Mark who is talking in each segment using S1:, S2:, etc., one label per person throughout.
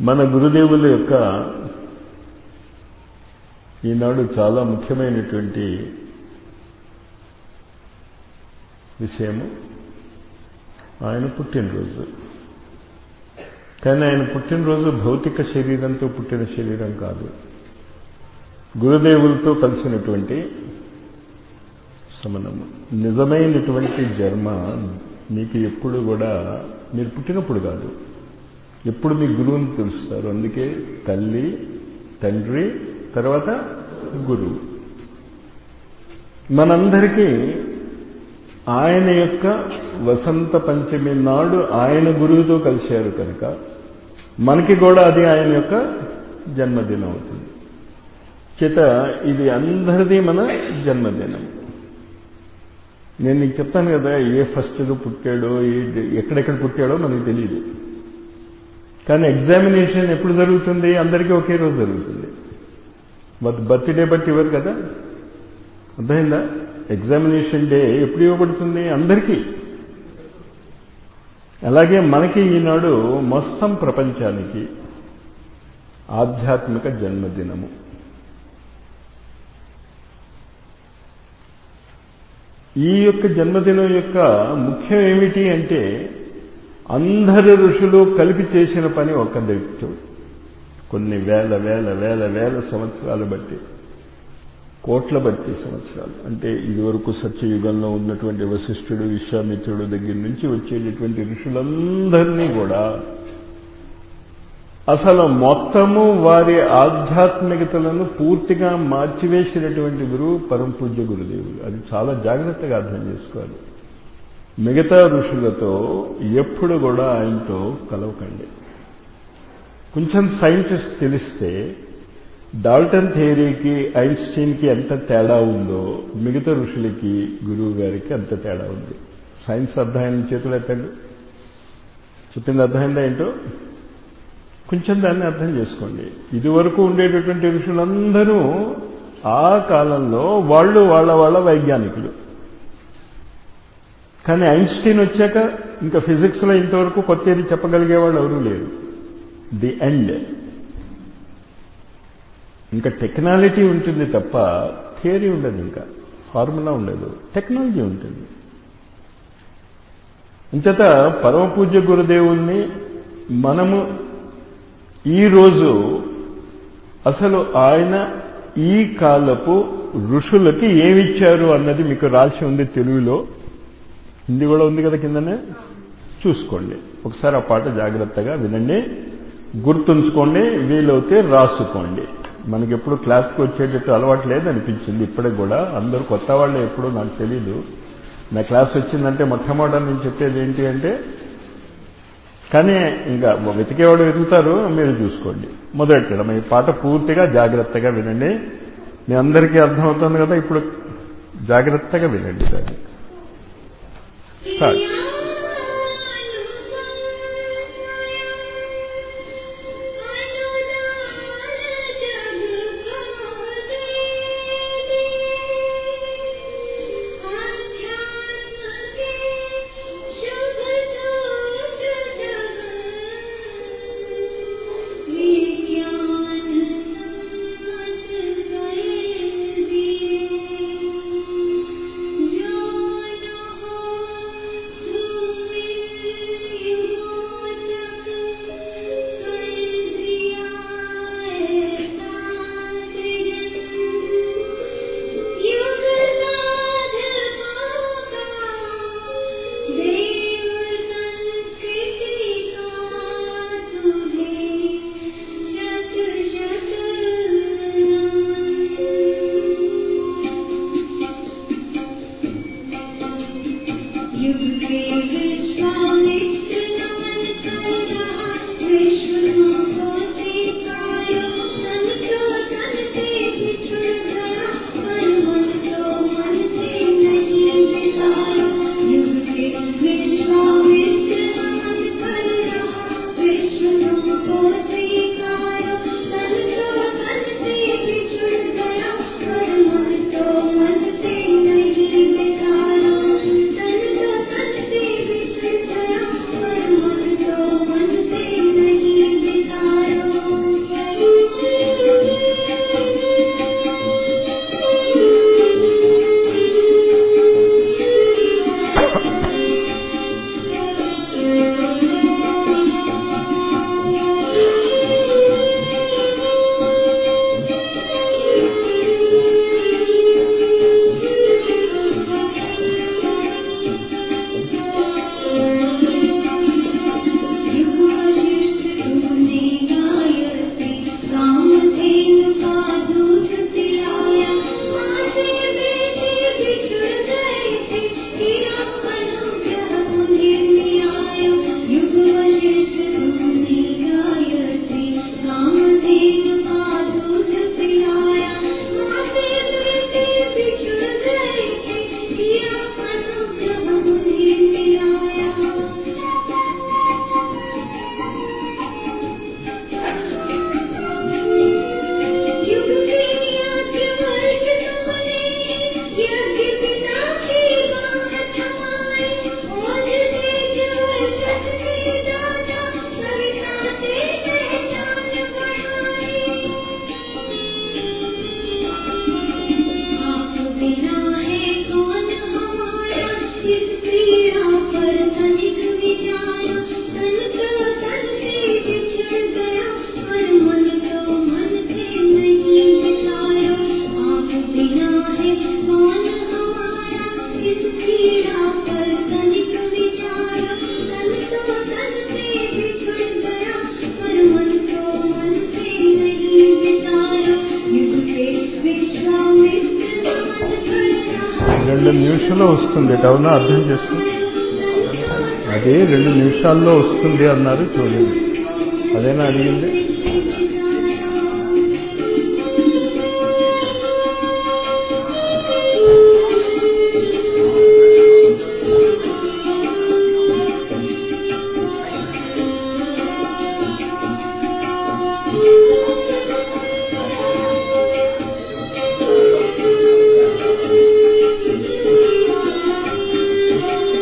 S1: మన గురుదేవుల యొక్క ఈనాడు చాలా ముఖ్యమైనటువంటి విషయము ఆయన పుట్టినరోజు కానీ ఆయన పుట్టినరోజు భౌతిక శరీరంతో పుట్టిన శరీరం కాదు గురుదేవులతో కలిసినటువంటి సమనము నిజమైనటువంటి జన్మ మీకు ఎప్పుడు కూడా మీరు పుట్టినప్పుడు కాదు ఎప్పుడు మీ గురువుని తెలుస్తారు అందుకే తల్లి తండ్రి తర్వాత గురువు మనందరికీ ఆయన యొక్క వసంత పంచమి నాడు ఆయన గురువుతో కలిశారు కనుక మనకి కూడా అది ఆయన యొక్క జన్మదినం అవుతుంది చేత ఇది అందరిది మన జన్మదినం నేను నీకు చెప్తాను కదా ఏ ఫస్ట్గా పుట్టాడో ఏ ఎక్కడెక్కడ పుట్టాడో మనకు తెలియదు కానీ ఎగ్జామినేషన్ ఎప్పుడు జరుగుతుంది అందరికీ ఒకే రోజు జరుగుతుంది బర్త్డే బట్టి ఇవ్వరు కదా అర్థమైందా ఎగ్జామినేషన్ డే ఎప్పుడు ఇవ్వబడుతుంది అందరికీ అలాగే మనకి ఈనాడు మొత్తం ప్రపంచానికి ఆధ్యాత్మిక జన్మదినము ఈ యొక్క జన్మదినం యొక్క ముఖ్యం ఏమిటి అంటే అందరి ఋషులు కలిపి చేసిన పని ఒక్క దైత్యం కొన్ని వేల వేల వేల వేల సంవత్సరాలు బట్టి కోట్ల బట్టి సంవత్సరాలు అంటే ఇదివరకు సత్యయుగంలో ఉన్నటువంటి వశిష్ఠుడు విశ్వామిత్రుడు దగ్గర నుంచి వచ్చేటటువంటి ఋషులందరినీ కూడా అసలు మొత్తము వారి ఆధ్యాత్మికతలను పూర్తిగా మార్చివేసినటువంటి గురువు పరమ పూజ్య గురుదేవుడు అది చాలా జాగ్రత్తగా అర్థం చేసుకోవాలి మిగతా ఋషులతో ఎప్పుడు కూడా ఆయనతో కలవకండి కొంచెం సైంటిస్ట్ తెలిస్తే డాల్టన్ థియరీకి ఐన్స్టీన్కి ఎంత తేడా ఉందో మిగతా ఋషులకి గురువు గారికి అంత తేడా ఉంది సైన్స్ అధ్యయనం చేతులు ఎత్తండి చెప్పింది అర్థమైందా ఏంటో కొంచెం దాన్ని అర్థం చేసుకోండి ఇదివరకు ఉండేటటువంటి ఋషులందరూ ఆ కాలంలో వాళ్ళు వాళ్ళ వాళ్ళ వైజ్ఞానికులు కానీ ఐన్స్టీన్ వచ్చాక ఇంకా ఫిజిక్స్లో ఇంతవరకు కొత్తది చెప్పగలిగేవాళ్ళు ఎవరూ లేరు ది ఎండ్ ఇంకా టెక్నాలజీ ఉంటుంది తప్ప థియరీ ఉండదు ఇంకా ఫార్ములా ఉండదు టెక్నాలజీ ఉంటుంది ఇంచేత పరమ పూజ్య గురుదేవుల్ని మనము ఈరోజు అసలు ఆయన ఈ కాలపు ఋషులకి ఏమిచ్చారు అన్నది మీకు రాసి ఉంది తెలుగులో హిందీ కూడా ఉంది కదా కిందనే చూసుకోండి ఒకసారి ఆ పాట జాగ్రత్తగా వినండి గుర్తుంచుకోండి వీలైతే రాసుకోండి మనకి ఎప్పుడు క్లాస్కి వచ్చేటట్టు అలవాటు లేదనిపించింది ఇప్పటికి కూడా అందరూ కొత్త వాళ్ళే ఎప్పుడు నాకు తెలీదు నా క్లాస్ వచ్చిందంటే మొట్టమొదటి నేను చెప్పేది ఏంటి అంటే కానీ ఇంకా వెతికేవాడు వెతుకుతారు మీరు చూసుకోండి మొదలెట్టడం ఈ పాట పూర్తిగా జాగ్రత్తగా వినండి మీ అందరికీ అర్థమవుతుంది కదా ఇప్పుడు జాగ్రత్తగా వినండి దాన్ని స్టార్ట్
S2: जो
S1: నిమిషంలో వస్తుంది అవునా అర్థం చేసుకో అదే రెండు నిమిషాల్లో వస్తుంది అన్నారు చూడండి అదేనా అడిగింది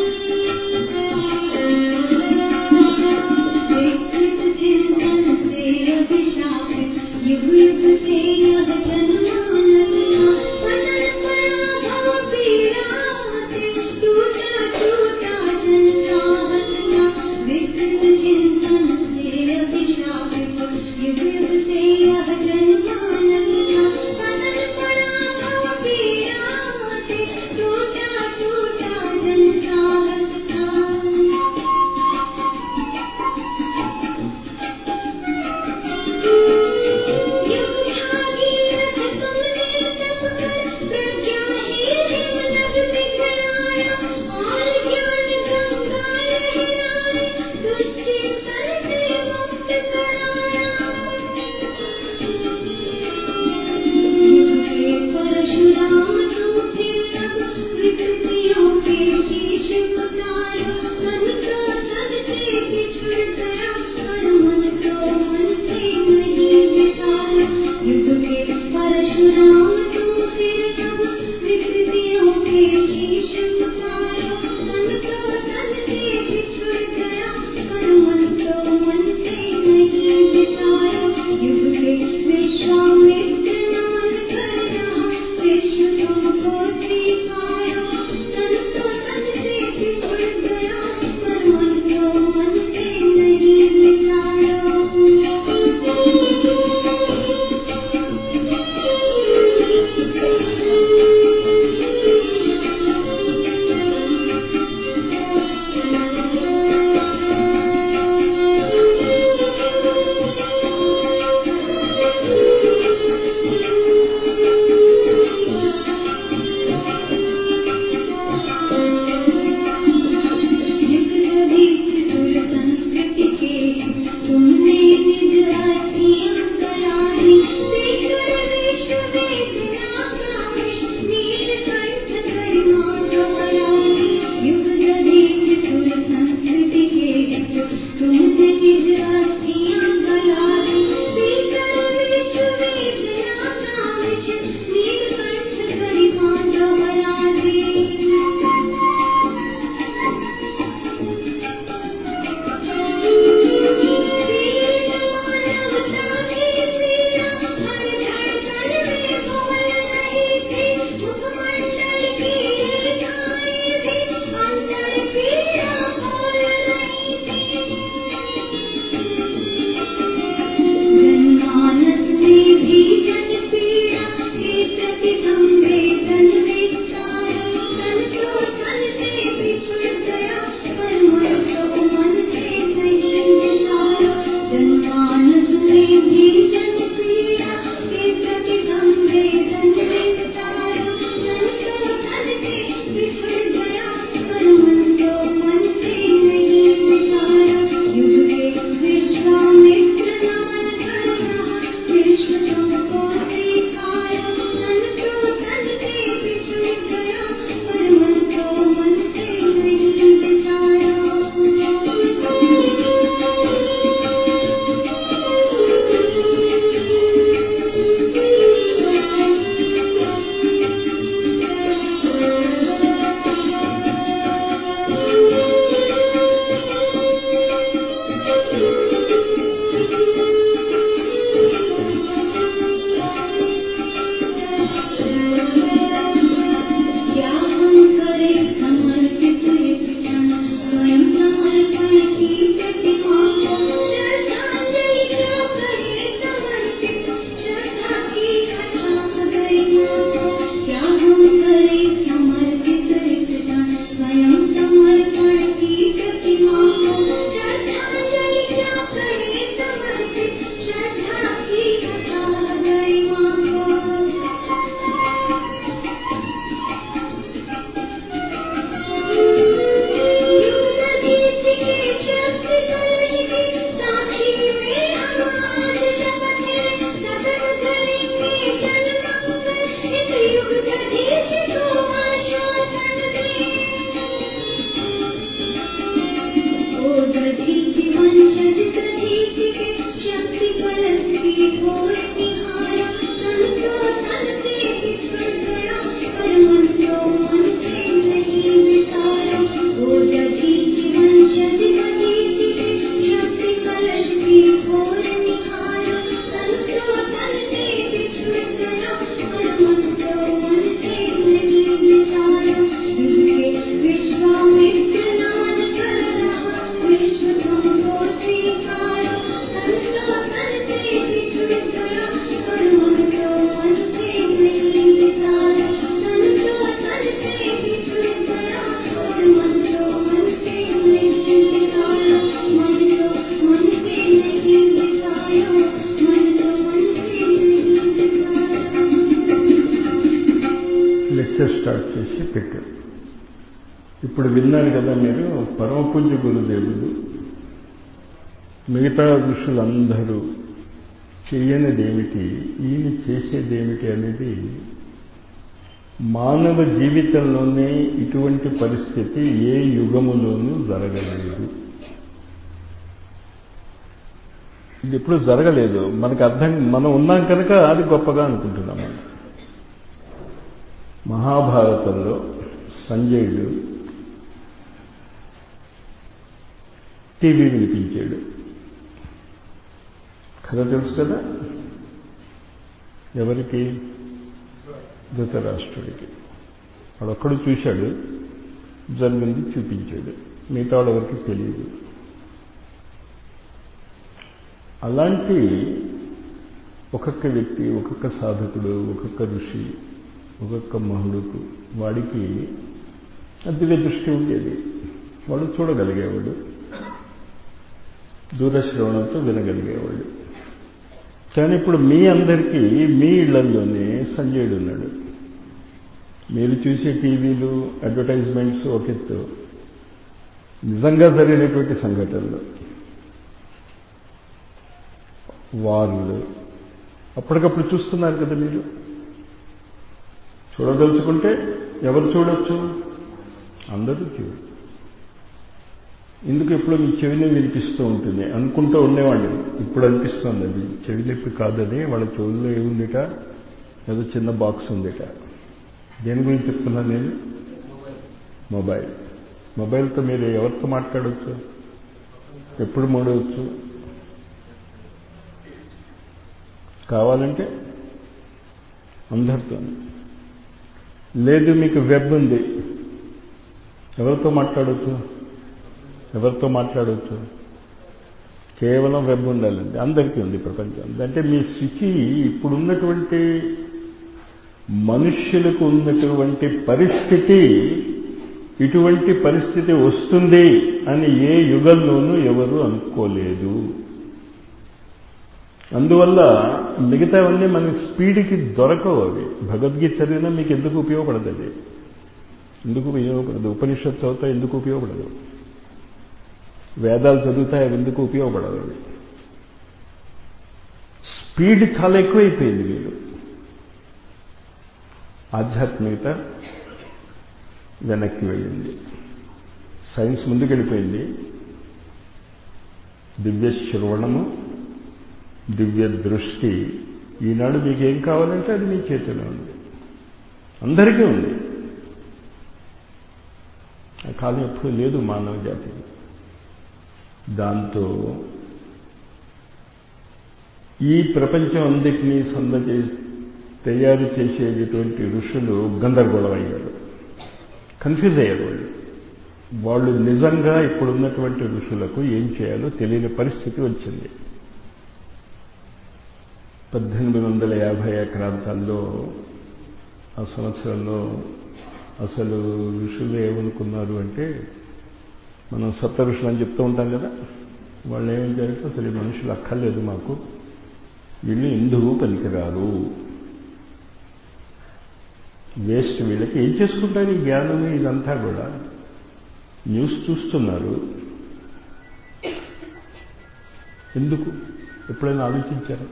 S2: विकृत चिंतन से
S1: చేసి పెట్టు ఇప్పుడు విన్నారు కదా మీరు పరమ పూజ్య గురుదేవులు మిగతా ఋషులందరూ చేయనిదేమిటి ఈయన చేసేదేమిటి అనేది మానవ జీవితంలోనే ఇటువంటి పరిస్థితి ఏ యుగములోనూ జరగలేదు ఇది ఎప్పుడు జరగలేదు మనకు అర్థం మనం ఉన్నాం కనుక అది గొప్పగా అనుకుంటున్నాం మనం మహాభారతంలో సంజయుడు టీవీ వినిపించాడు కథ తెలుసు కదా ఎవరికి ధృతరాష్ట్రుడికి వాడొక్కడు చూశాడు జరిగింది చూపించాడు మిగతా ఎవరికి తెలియదు అలాంటి ఒక్కొక్క వ్యక్తి ఒక్కొక్క సాధకుడు ఒక్కొక్క ఋషి ఒక్కొక్క మహుడుకు వాడికి దివ్య దృష్టి ఉండేది వాడు చూడగలిగేవాడు దూరశ్రవణంతో వినగలిగేవాడు కానీ ఇప్పుడు మీ అందరికీ మీ ఇళ్లలోనే సంజయుడు ఉన్నాడు మీరు చూసే టీవీలు అడ్వర్టైజ్మెంట్స్ ఒక ఎత్తు నిజంగా జరిగినటువంటి సంఘటనలు వార్లు అప్పటికప్పుడు చూస్తున్నారు కదా మీరు చూడదలుచుకుంటే ఎవరు చూడొచ్చు అందరూ చూడు ఎందుకు ఎప్పుడో మీ చెవిని వినిపిస్తూ ఉంటుంది అనుకుంటూ ఉండేవాడిని ఇప్పుడు అనిపిస్తుంది అది చెవి నొప్పి కాదని వాళ్ళ చెవుల్లో ఏముందిట ఏదో చిన్న బాక్స్ ఉందిట దేని గురించి చెప్తున్నాను నేను మొబైల్ మొబైల్తో మీరు ఎవరితో మాట్లాడవచ్చు ఎప్పుడు మూడవచ్చు కావాలంటే అందరితో లేదు మీకు వెబ్ ఉంది ఎవరితో మాట్లాడవచ్చు ఎవరితో మాట్లాడవచ్చు కేవలం వెబ్ ఉండాలండి అందరికీ ఉంది ప్రపంచం అంటే మీ స్థితి ఇప్పుడున్నటువంటి మనుష్యులకు ఉన్నటువంటి పరిస్థితి ఇటువంటి పరిస్థితి వస్తుంది అని ఏ యుగంలోనూ ఎవరు అనుకోలేదు అందువల్ల మిగతావన్నీ మనకి స్పీడ్కి దొరకవు అవి భగవద్గీత చదివినా మీకు ఎందుకు ఉపయోగపడదు అది ఎందుకు ఉపయోగపడదు ఉపనిషత్తు అవుతా ఎందుకు ఉపయోగపడదు వేదాలు చదువుతాయి అవి ఎందుకు ఉపయోగపడదు అవి స్పీడ్ చాలా ఎక్కువైపోయింది మీరు ఆధ్యాత్మికత వెనక్కి వెళ్ళింది సైన్స్ ముందుకెళ్ళిపోయింది దివ్య శ్రవణము దివ్య దృష్టి ఈనాడు మీకు ఏం కావాలంటే అది మీ చేతిలో ఉంది అందరికీ ఉంది ఆ కాలం ఎప్పుడూ లేదు మానవ జాతికి దాంతో ఈ ప్రపంచం అందరికీ సంద తయారు చేసేటటువంటి ఋషులు గందరగోళం అయ్యారు కన్ఫ్యూజ్ అయ్యారు వాళ్ళు వాళ్ళు నిజంగా ఇప్పుడున్నటువంటి ఋషులకు ఏం చేయాలో తెలియని పరిస్థితి వచ్చింది పద్దెనిమిది వందల యాభై ప్రాంతాల్లో ఆ సంవత్సరంలో అసలు ఋషులు ఏమనుకున్నారు అంటే మనం సప్త ఋషులు అని చెప్తూ ఉంటాం కదా వాళ్ళు ఏమేం జరిగితే అసలు ఈ మనుషులు అక్కర్లేదు మాకు వీళ్ళు ఎందుకు పనికిరారు వేస్ట్ వీళ్ళకి ఏం చేసుకుంటారు ఈ జ్ఞానం ఇదంతా కూడా న్యూస్ చూస్తున్నారు ఎందుకు ఎప్పుడైనా ఆలోచించారు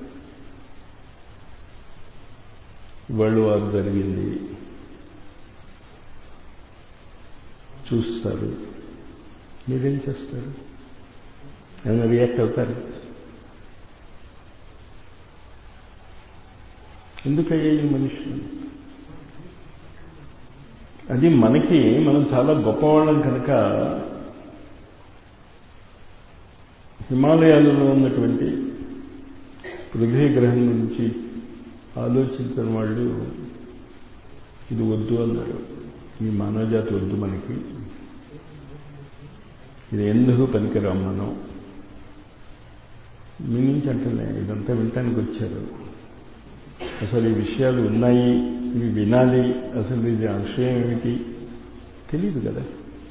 S1: వరల్డ్ వార్ జరిగింది చూస్తారు మీరేం చేస్తారు ఏమైనా రియాక్ట్ అవుతారు ఎందుకయ్యాయి మనుషులు అది మనకి మనం చాలా గొప్పవాళ్ళం కనుక హిమాలయాలలో ఉన్నటువంటి పృథ్వీ గ్రహం నుంచి ఆలోచించిన వాళ్ళు ఇది వద్దు అన్నారు ఈ మానవజాతి వద్దు మనకి ఇది ఎందుకు పనికిరాం మనం మీ నుంచి అంటున్నా ఇదంతా వినటానికి వచ్చారు అసలు ఈ విషయాలు ఉన్నాయి ఇవి వినాలి అసలు ఇది ఆశయం ఏమిటి తెలియదు కదా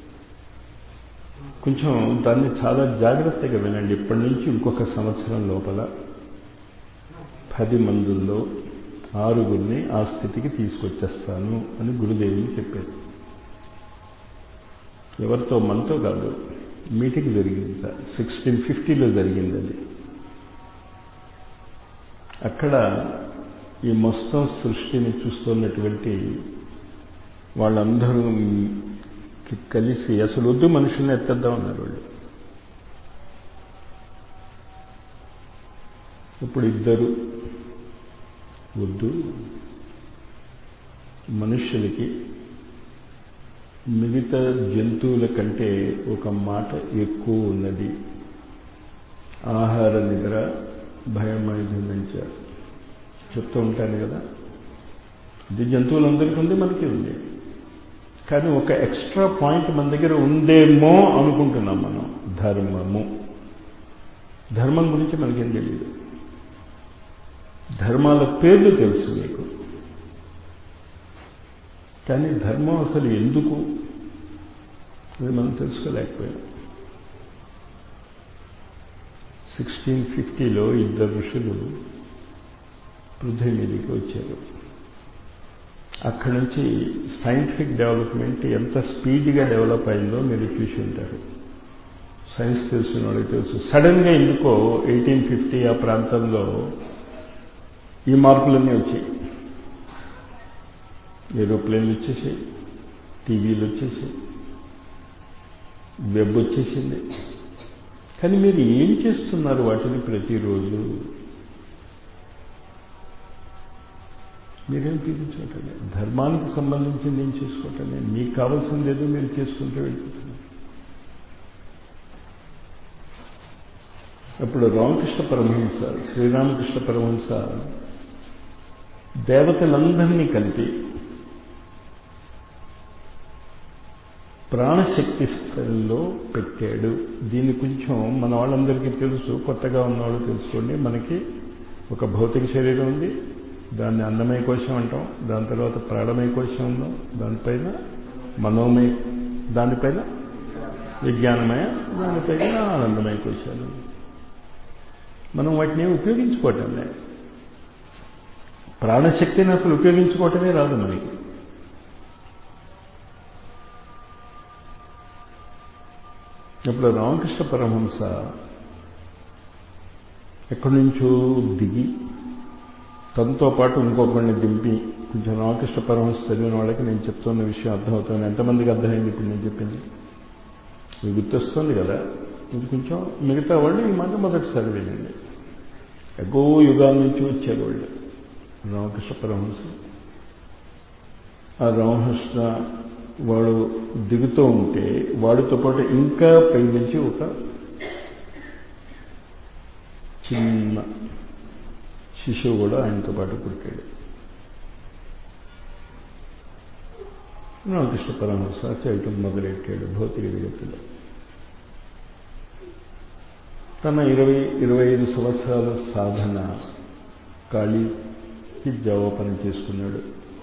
S1: కొంచెం దాన్ని చాలా జాగ్రత్తగా వినండి ఇప్పటి నుంచి ఇంకొక సంవత్సరం లోపల పది మందుల్లో ఆరుగురిని ఆ స్థితికి తీసుకొచ్చేస్తాను అని గురుదేవుని చెప్పారు ఎవరితో మనతో కాదు మీటింగ్ జరిగింది సిక్స్టీన్ ఫిఫ్టీలో జరిగింది అది అక్కడ ఈ మొత్తం సృష్టిని చూస్తున్నటువంటి వాళ్ళందరూ కలిసి అసలు వద్దు మనుషుల్ని ఎత్తేద్దాం అన్నారు వాళ్ళు ఇప్పుడు ఇద్దరు వద్దు మనుష్యులకి మిగతా జంతువుల కంటే ఒక మాట ఎక్కువ ఉన్నది ఆహార నిద్ర భయమైందంచ చెప్తూ ఉంటాను కదా ఇది జంతువులందరికీ ఉంది మనకి ఉంది కానీ ఒక ఎక్స్ట్రా పాయింట్ మన దగ్గర ఉందేమో అనుకుంటున్నాం మనం ధర్మము ధర్మం గురించి మనకేం తెలియదు ధర్మాల పేర్లు తెలుసు మీకు కానీ ధర్మం అసలు ఎందుకు అది మనం తెలుసుకోలేకపోయాం సిక్స్టీన్ ఫిఫ్టీలో ఇద్దరు ఋషులు పృథ్వీ మీదకి వచ్చారు అక్కడి నుంచి సైంటిఫిక్ డెవలప్మెంట్ ఎంత స్పీడ్గా డెవలప్ అయిందో మీరు చూసి ఉంటారు సైన్స్ తెలిసిన వాళ్ళకి తెలుసు సడన్గా ఎందుకో ఎయిటీన్ ఫిఫ్టీ ఆ ప్రాంతంలో ఈ మార్పులన్నీ వచ్చాయి ఏరోప్లేన్లు వచ్చేసాయి టీవీలు వచ్చేసాయి వెబ్ వచ్చేసింది కానీ మీరు ఏం చేస్తున్నారు వాటిని ప్రతిరోజు మీరేం తీర్చుకోవటమే ధర్మానికి సంబంధించింది ఏం చేసుకోవటమే మీకు కావాల్సింది ఏదో మీరు చేసుకుంటూ వెళ్ళిపోతున్నారు అప్పుడు రామకృష్ణ పరమహంస శ్రీరామకృష్ణ పరమహంస దేవతలందరినీ కలిపి ప్రాణశక్తి స్థలంలో పెట్టాడు దీన్ని కొంచెం మన వాళ్ళందరికీ తెలుసు కొత్తగా ఉన్నవాళ్ళు తెలుసుకోండి మనకి ఒక భౌతిక శరీరం ఉంది దాన్ని అన్నమయ కోశం అంటాం దాని తర్వాత ప్రాణమయ కోశం ఉందాం దానిపైన మనోమయ దానిపైన విజ్ఞానమయ దానిపైన ఆనందమయ కోశాలు మనం వాటిని ఉపయోగించుకోవటం లేదు ప్రాణశక్తిని అసలు ఉపయోగించుకోవటమే రాదు మనకి ఇప్పుడు రామకృష్ణ పరమహంస ఎక్కడి నుంచో దిగి తనతో పాటు ఇంకొకరిని దింపి కొంచెం రామకృష్ణ పరమహంస చదివిన వాళ్ళకి నేను చెప్తున్న విషయం అర్థమవుతుంది ఎంతమందికి అర్థమైంది ఇప్పుడు నేను చెప్పింది మీకు గుర్తొస్తుంది కదా ఇది కొంచెం మిగతా వాళ్ళు ఈ మాట మొదటిసారి వినండి ఎగో యుగాల నుంచి వచ్చారు వాళ్ళు రామకృష్ణ పరమహంస ఆ రామకృష్ణ వాడు దిగుతూ ఉంటే వాడితో పాటు ఇంకా పై నుంచి ఒక చిన్న శిశువు కూడా ఆయనతో పాటు పుట్టాడు రామకృష్ణ పరమహంస చేయటం మొదలెట్టాడు భౌతిక జగత్తులో తన ఇరవై ఇరవై ఐదు సంవత్సరాల సాధన కాళీకి జవాపన చేసుకున్నాడు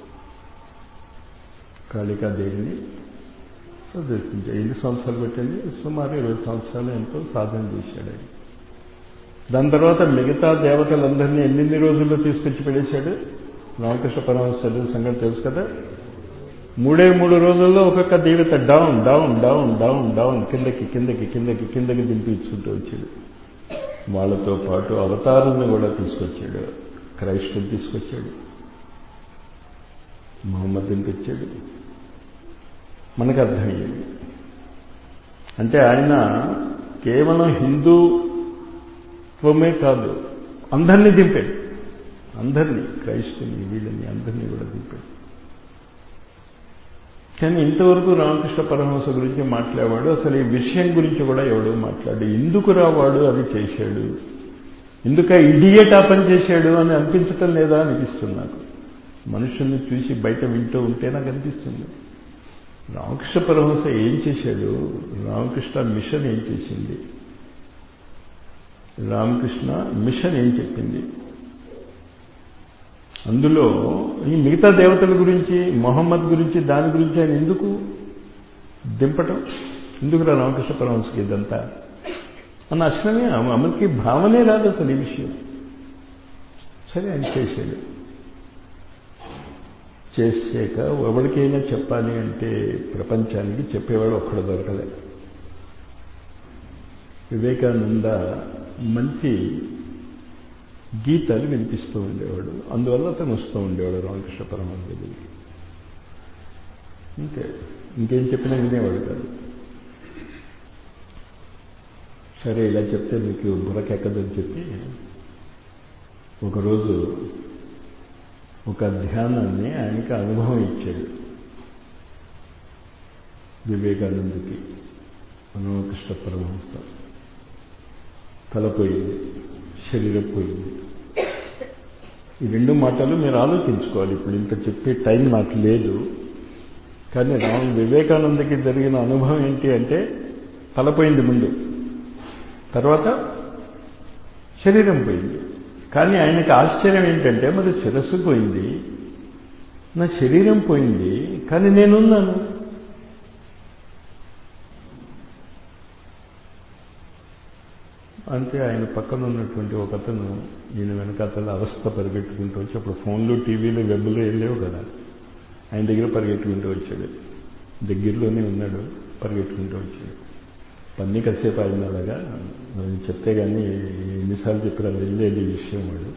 S1: కాళికాదేవిని ప్రదర్శించాడు ఎన్ని సంవత్సరాలు పెట్టండి సుమారు ఇరవై సంవత్సరాలు ఎంతో సాధన చేశాడు ఆయన దాని తర్వాత మిగతా దేవతలందరినీ ఎన్నెన్ని రోజుల్లో తీసుకొచ్చి పెడేశాడు రామకృష్ణ పరమహంస చదివిన సంగతి తెలుసు కదా మూడే మూడు రోజుల్లో ఒక్కొక్క దేవత down down down down down కిందకి కిందకి కిందకి కిందకి దింపి ఇచ్చుకుంటూ వచ్చాడు వాళ్ళతో పాటు అవతారుల్ని కూడా తీసుకొచ్చాడు క్రైస్తుని తీసుకొచ్చాడు మహమ్మద్ని తెచ్చాడు మనకు అర్థమయ్యేది అంటే ఆయన కేవలం హిందూత్వమే కాదు అందరినీ దింపాడు అందరినీ క్రైస్తుని వీళ్ళని అందరినీ కూడా దింపాడు కానీ ఇంతవరకు రామకృష్ణ పరమహంస గురించి మాట్లాడాడు అసలు ఈ విషయం గురించి కూడా ఎవడో మాట్లాడు ఎందుకు రావాడు అది చేశాడు ఎందుక ఇడియట్ ఆ పని చేశాడు అని అనిపించటం లేదా అనిపిస్తుంది నాకు మనుషుల్ని చూసి బయట వింటూ ఉంటే నాకు అనిపిస్తుంది రామకృష్ణ పరమహంస ఏం చేశాడు రామకృష్ణ మిషన్ ఏం చేసింది రామకృష్ణ మిషన్ ఏం చెప్పింది అందులో ఈ మిగతా దేవతల గురించి మొహమ్మద్ గురించి దాని గురించి ఆయన ఎందుకు దింపటం ఎందుకు రా రామకృష్ణ పరమహంసకి ఇదంతా అన్న అసలమే అమలుకి భావనే రాదు అసలు ఈ విషయం సరే ఆయన చేశాడు చేసాక ఎవరికైనా చెప్పాలి అంటే ప్రపంచానికి చెప్పేవాడు ఒక్కడు దొరకలే వివేకానంద మంచి గీతాలు వినిపిస్తూ ఉండేవాడు అందువల్ల అతను వస్తూ ఉండేవాడు రామకృష్ణ పరమహంస దగ్గరికి అంతే ఇంకేం చెప్పినా వినేవాడు కాదు సరే ఇలా చెప్తే మీకు బుర్రకెక్కదని చెప్పి ఒకరోజు ఒక ధ్యానాన్ని ఆయనకి అనుభవం ఇచ్చాడు వివేకానందకి రామకృష్ణ పరమహంస తలపోయింది శరీరం పోయింది ఈ రెండు మాటలు మీరు ఆలోచించుకోవాలి ఇప్పుడు ఇంత చెప్పే టైం నాకు లేదు కానీ రామ వివేకానందకి జరిగిన అనుభవం ఏంటి అంటే తలపోయింది ముందు తర్వాత శరీరం పోయింది కానీ ఆయనకి ఆశ్చర్యం ఏంటంటే మరి శిరస్సు పోయింది నా శరీరం పోయింది కానీ నేనున్నాను అంటే ఆయన పక్కన ఉన్నటువంటి ఒక అతను ఈయన వెనకాతల అవస్థ పరిగెట్టుకుంటూ వచ్చి అప్పుడు ఫోన్లు టీవీలు వెబ్లు ఏం లేవు కదా ఆయన దగ్గర పరిగెట్టుకుంటూ వచ్చాడు దగ్గరలోనే ఉన్నాడు పరిగెట్టుకుంటూ వచ్చాడు పన్నీ కాసేపు ఆయన అలాగా నేను చెప్తే కానీ ఎన్నిసార్లు చెప్పినా వెళ్ళేది విషయం వాడు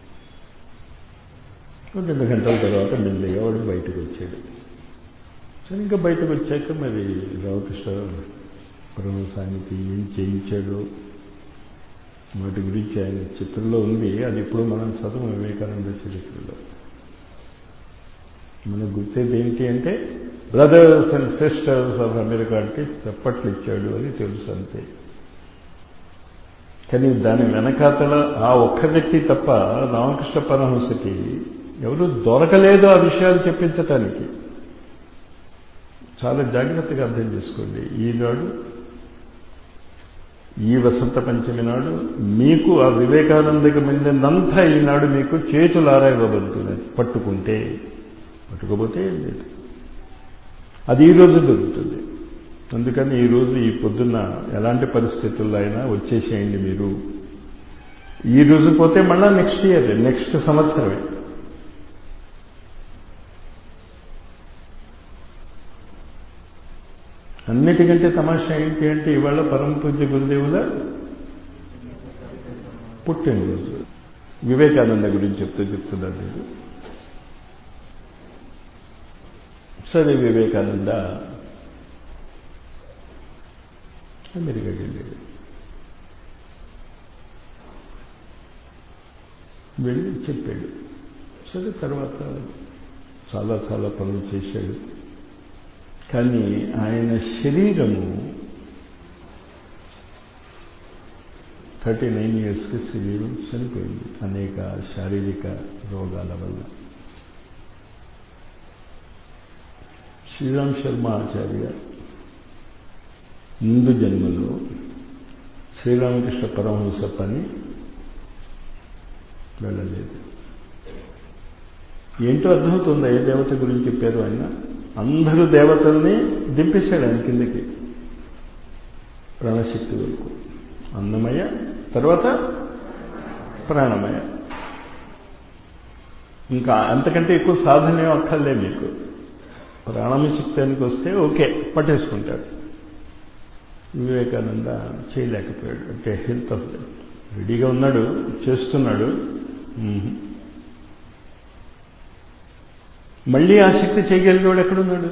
S1: రెండు గంటల తర్వాత మెల్లిగా వాడు బయటకు వచ్చాడు సరే ఇంకా బయటకు వచ్చాక మరి రామకృష్ణ పరమసానికి ఏం చేయించాడో వాటి గురించి ఆయన చిత్రంలో ఉంది అది ఇప్పుడు మనం చదువు వివేకానంద చరిత్రలో మనకు గుర్తేది ఏంటి అంటే brothers and sisters of America అంటే చప్పట్లు ఇచ్చాడు అని తెలుసు అంతే కానీ దాని వెనకాతల ఆ ఒక్క వ్యక్తి తప్ప రామకృష్ణ పరమహంసకి ఎవరు దొరకలేదు ఆ విషయాలు చెప్పించటానికి చాలా జాగ్రత్తగా అర్థం చేసుకోండి ఈనాడు ఈ వసంత పంచమి నాడు మీకు ఆ వివేకానందకి మిందంతా ఈనాడు మీకు చేతులారా ఇవ్వబడుతుంది పట్టుకుంటే పట్టుకోపోతే ఏం లేదు అది ఈరోజు దొరుకుతుంది అందుకని ఈరోజు ఈ పొద్దున్న ఎలాంటి పరిస్థితుల్లో అయినా వచ్చేసేయండి మీరు ఈ రోజు పోతే మళ్ళా నెక్స్ట్ ఇయర్ నెక్స్ట్ సంవత్సరమే అన్నిటికంటే తమాషా ఏంటి అంటే ఇవాళ పరమ పూజ్య గురుదేవుల పుట్టినరోజు వివేకానంద గురించి చెప్తూ చెప్తున్నాను నేను సరే వివేకానంద అమెరికాకి వెళ్ళాడు వెళ్ళి చెప్పాడు సరే తర్వాత చాలా చాలా పనులు చేశాడు కానీ ఆయన శరీరము థర్టీ నైన్ ఇయర్స్కి శరీరం చనిపోయింది అనేక శారీరక రోగాల వల్ల శ్రీరామ్ శర్మ ఆచార్య ముందు జన్మలో శ్రీరామకృష్ణ పరమహంస పని వెళ్ళలేదు ఏంటో అర్థమవుతుందా ఏ దేవత గురించి చెప్పారు ఆయన అందరూ దేవతల్ని దింపేశాడు ఆయన కిందకి ప్రాణశక్తి వరకు అన్నమయ తర్వాత ప్రాణమయ ఇంకా అంతకంటే ఎక్కువ సాధనే అక్కర్లే మీకు ప్రాణమశక్తానికి వస్తే ఓకే పట్టేసుకుంటాడు వివేకానంద చేయలేకపోయాడు అంటే హెల్త్ ఆఫ్ రెడీగా ఉన్నాడు చేస్తున్నాడు మళ్ళీ ఆ శక్తి చేయగలిగేవాడు ఎక్కడున్నాడు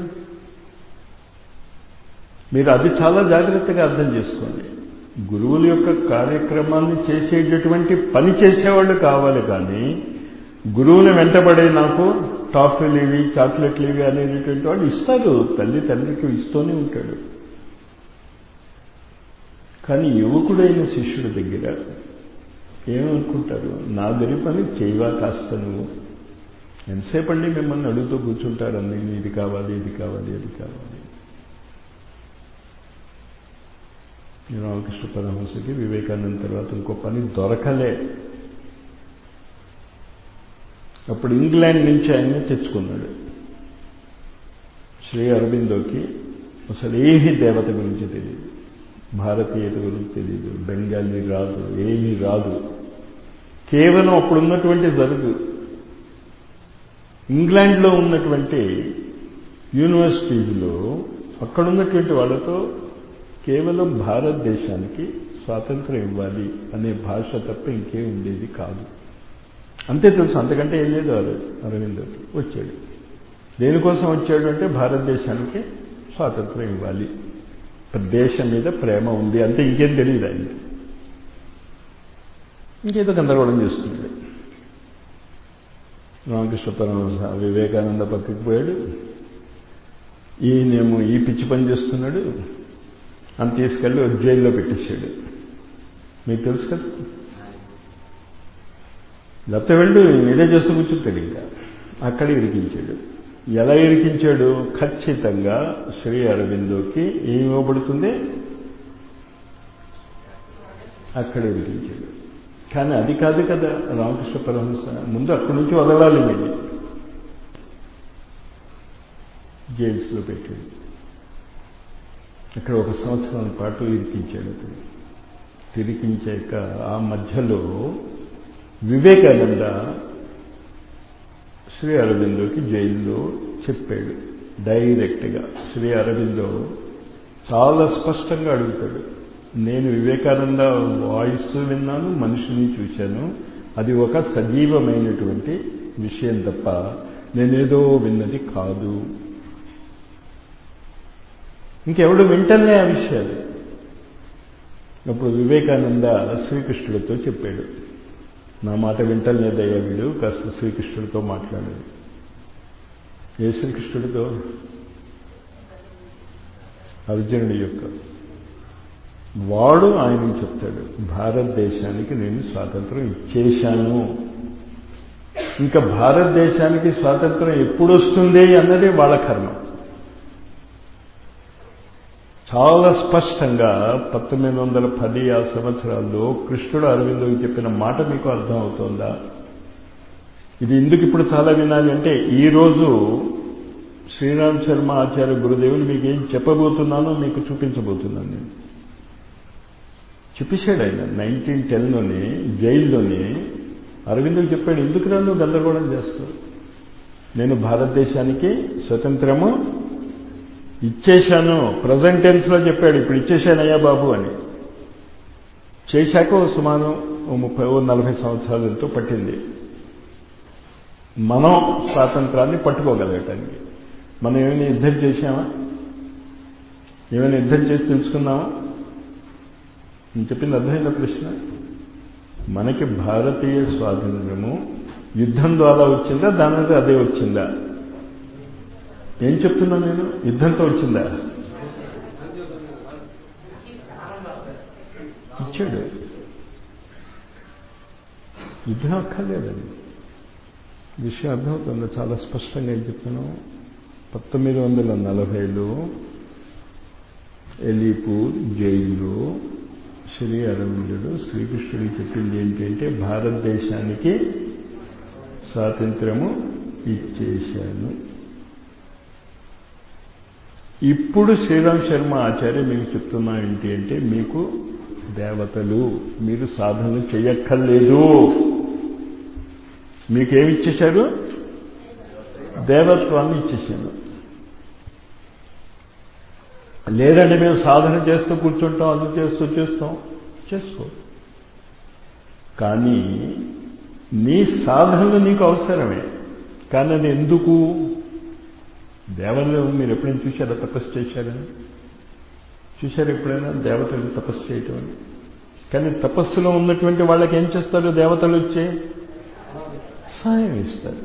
S1: మీరు అది చాలా జాగ్రత్తగా అర్థం చేసుకోండి గురువుల యొక్క కార్యక్రమాన్ని చేసేటటువంటి పని చేసేవాళ్ళు కావాలి కానీ గురువుని వెంటబడే నాకు టాఫీలు ఇవి చాక్లెట్లు ఇవి అనేటటువంటి వాళ్ళు ఇస్తారు తల్లి తండ్రికి ఇస్తూనే ఉంటాడు కానీ యువకుడైన శిష్యుడి దగ్గర ఏమనుకుంటారు నా గరి పని చేయవా కాస్త నువ్వు ఎంతసేపు అండి మిమ్మల్ని అడుగుతూ కూర్చుంటారు అన్ని ఇది కావాలి ఇది కావాలి ఇది కావాలి రామకృష్ణ పరమహంసకి వివేకానంద తర్వాత ఇంకో పని దొరకలే అప్పుడు ఇంగ్లాండ్ నుంచి ఆయన్ని తెచ్చుకున్నాడు శ్రీ అరవిందోకి అసలు ఏమీ దేవత గురించి తెలియదు భారతీయత గురించి తెలియదు బెంగాలీ రాదు ఏమీ రాదు కేవలం అప్పుడున్నటువంటి జరుగు ఇంగ్లాండ్లో ఉన్నటువంటి యూనివర్సిటీస్లో అక్కడ ఉన్నటువంటి వాళ్ళతో కేవలం భారతదేశానికి స్వాతంత్రం ఇవ్వాలి అనే భాష తప్ప ఇంకేం ఉండేది కాదు అంతే తెలుసు అంతకంటే ఏం లేదు అరవిందోకి వచ్చాడు దేనికోసం వచ్చాడు అంటే భారతదేశానికి స్వాతంత్రం ఇవ్వాలి దేశం మీద ప్రేమ ఉంది అంతే ఇంకేం తెలియదు ఆయన ఇంకేదో గందరగోళం చేస్తున్నాడు రామకృష్ణ పరమహంస వివేకానంద పక్కకి పోయాడు ఈయనేమో ఈ పిచ్చి పని చేస్తున్నాడు అని తీసుకెళ్ళి జైల్లో పెట్టేశాడు మీకు తెలుసు కదా లేకపోతే వెళ్ళు ఇదే చేస్తూ కూర్చుంటాడు ఇంకా అక్కడ ఇరికించాడు ఎలా ఇరికించాడు ఖచ్చితంగా శ్రీ అరవిందోకి ఏమి ఇవ్వబడుతుంది అక్కడ ఇరికించాడు కానీ అది కాదు కదా రామకృష్ణ పరమహంస ముందు అక్కడి నుంచి వదలాలి మీరు జైల్స్లో పెట్టాడు అక్కడ ఒక సంవత్సరం పాటు ఇరికించాడు అతను తిరికించాక ఆ మధ్యలో వివేకానంద శ్రీ అరవిందోకి జైల్లో చెప్పాడు డైరెక్ట్గా శ్రీ అరవిందో చాలా స్పష్టంగా అడుగుతాడు నేను వివేకానంద వాయిస్ విన్నాను మనిషిని చూశాను అది ఒక సజీవమైనటువంటి విషయం తప్ప నేనేదో విన్నది కాదు ఇంకెవడు వింటనే ఆ విషయాలు అప్పుడు వివేకానంద శ్రీకృష్ణుడితో చెప్పాడు నా మాట వింటలేదయ్యా వీడు కాస్త శ్రీకృష్ణుడితో మాట్లాడాడు ఏ శ్రీకృష్ణుడితో అర్జునుడి యొక్క వాడు ఆయనకి చెప్తాడు భారతదేశానికి నేను స్వాతంత్రం ఇచ్చేశాను ఇంకా భారతదేశానికి స్వాతంత్రం ఎప్పుడు వస్తుంది అన్నది వాళ్ళ కర్మ చాలా స్పష్టంగా పంతొమ్మిది వందల పది ఆ సంవత్సరాల్లో కృష్ణుడు అరవిందోకి చెప్పిన మాట మీకు అర్థం అవుతోందా ఇది ఎందుకు ఇప్పుడు చాలా వినాలి అంటే ఈరోజు శ్రీరామ్ శర్మ ఆచార్య గురుదేవులు మీకు ఏం చెప్పబోతున్నానో మీకు చూపించబోతున్నాను నేను చెప్పేశాడు ఆయన నైన్టీన్ టెన్లోనే జైల్లోనే అరవిందుకు చెప్పాడు ఎందుకు రాను గందరగోళం చేస్తావు నేను భారతదేశానికి స్వతంత్రము ఇచ్చేశాను ప్రజెంట్ టెన్స్లో చెప్పాడు ఇప్పుడు ఇచ్చేశానయ్యా బాబు అని చేశాక ఓ సుమారు ఓ ముప్పై ఓ నలభై సంవత్సరాలు ఎంతో పట్టింది మనం స్వాతంత్రాన్ని పట్టుకోగలగటానికి మనం ఏమైనా యుద్ధం చేశామా ఏమైనా యుద్ధం చేసి తెలుసుకున్నామా నేను చెప్పింది అర్థమైందా ప్రశ్న మనకి భారతీయ స్వాతంత్రము యుద్ధం ద్వారా వచ్చిందా దాని మీద అదే వచ్చిందా ఏం చెప్తున్నా నేను యుద్ధంతో వచ్చిందా ఇచ్చాడు యుద్ధం అక్కర్లేదండి విషయం అర్థమవుతుంది చాలా స్పష్టంగా ఏం చెప్తున్నాం పంతొమ్మిది వందల నలభైలో ఎలీపూర్ జైల్లో శ్రీ అరవిందుడు శ్రీకృష్ణుడికి చెప్పింది ఏంటంటే భారతదేశానికి స్వాతంత్రము ఇచ్చేశాను ఇప్పుడు శ్రీరామ్ శర్మ ఆచార్య మీకు చెప్తున్నా ఏంటి అంటే మీకు దేవతలు మీరు సాధనలు చేయక్కర్లేదు మీకేమి ఇచ్చేశారు దేవత్వాన్ని ఇచ్చేశాను లేదంటే మేము సాధన చేస్తూ కూర్చుంటాం అది చేస్తూ చేస్తాం చేసుకో కానీ నీ సాధనలు నీకు అవసరమే కానీ అది ఎందుకు దేవతలు మీరు ఎప్పుడైనా చూశారా తపస్సు చేశారని చూశారు ఎప్పుడైనా దేవతలు తపస్సు చేయటం అని కానీ తపస్సులో ఉన్నటువంటి వాళ్ళకి ఏం చేస్తారు దేవతలు వచ్చి సాయం ఇస్తారు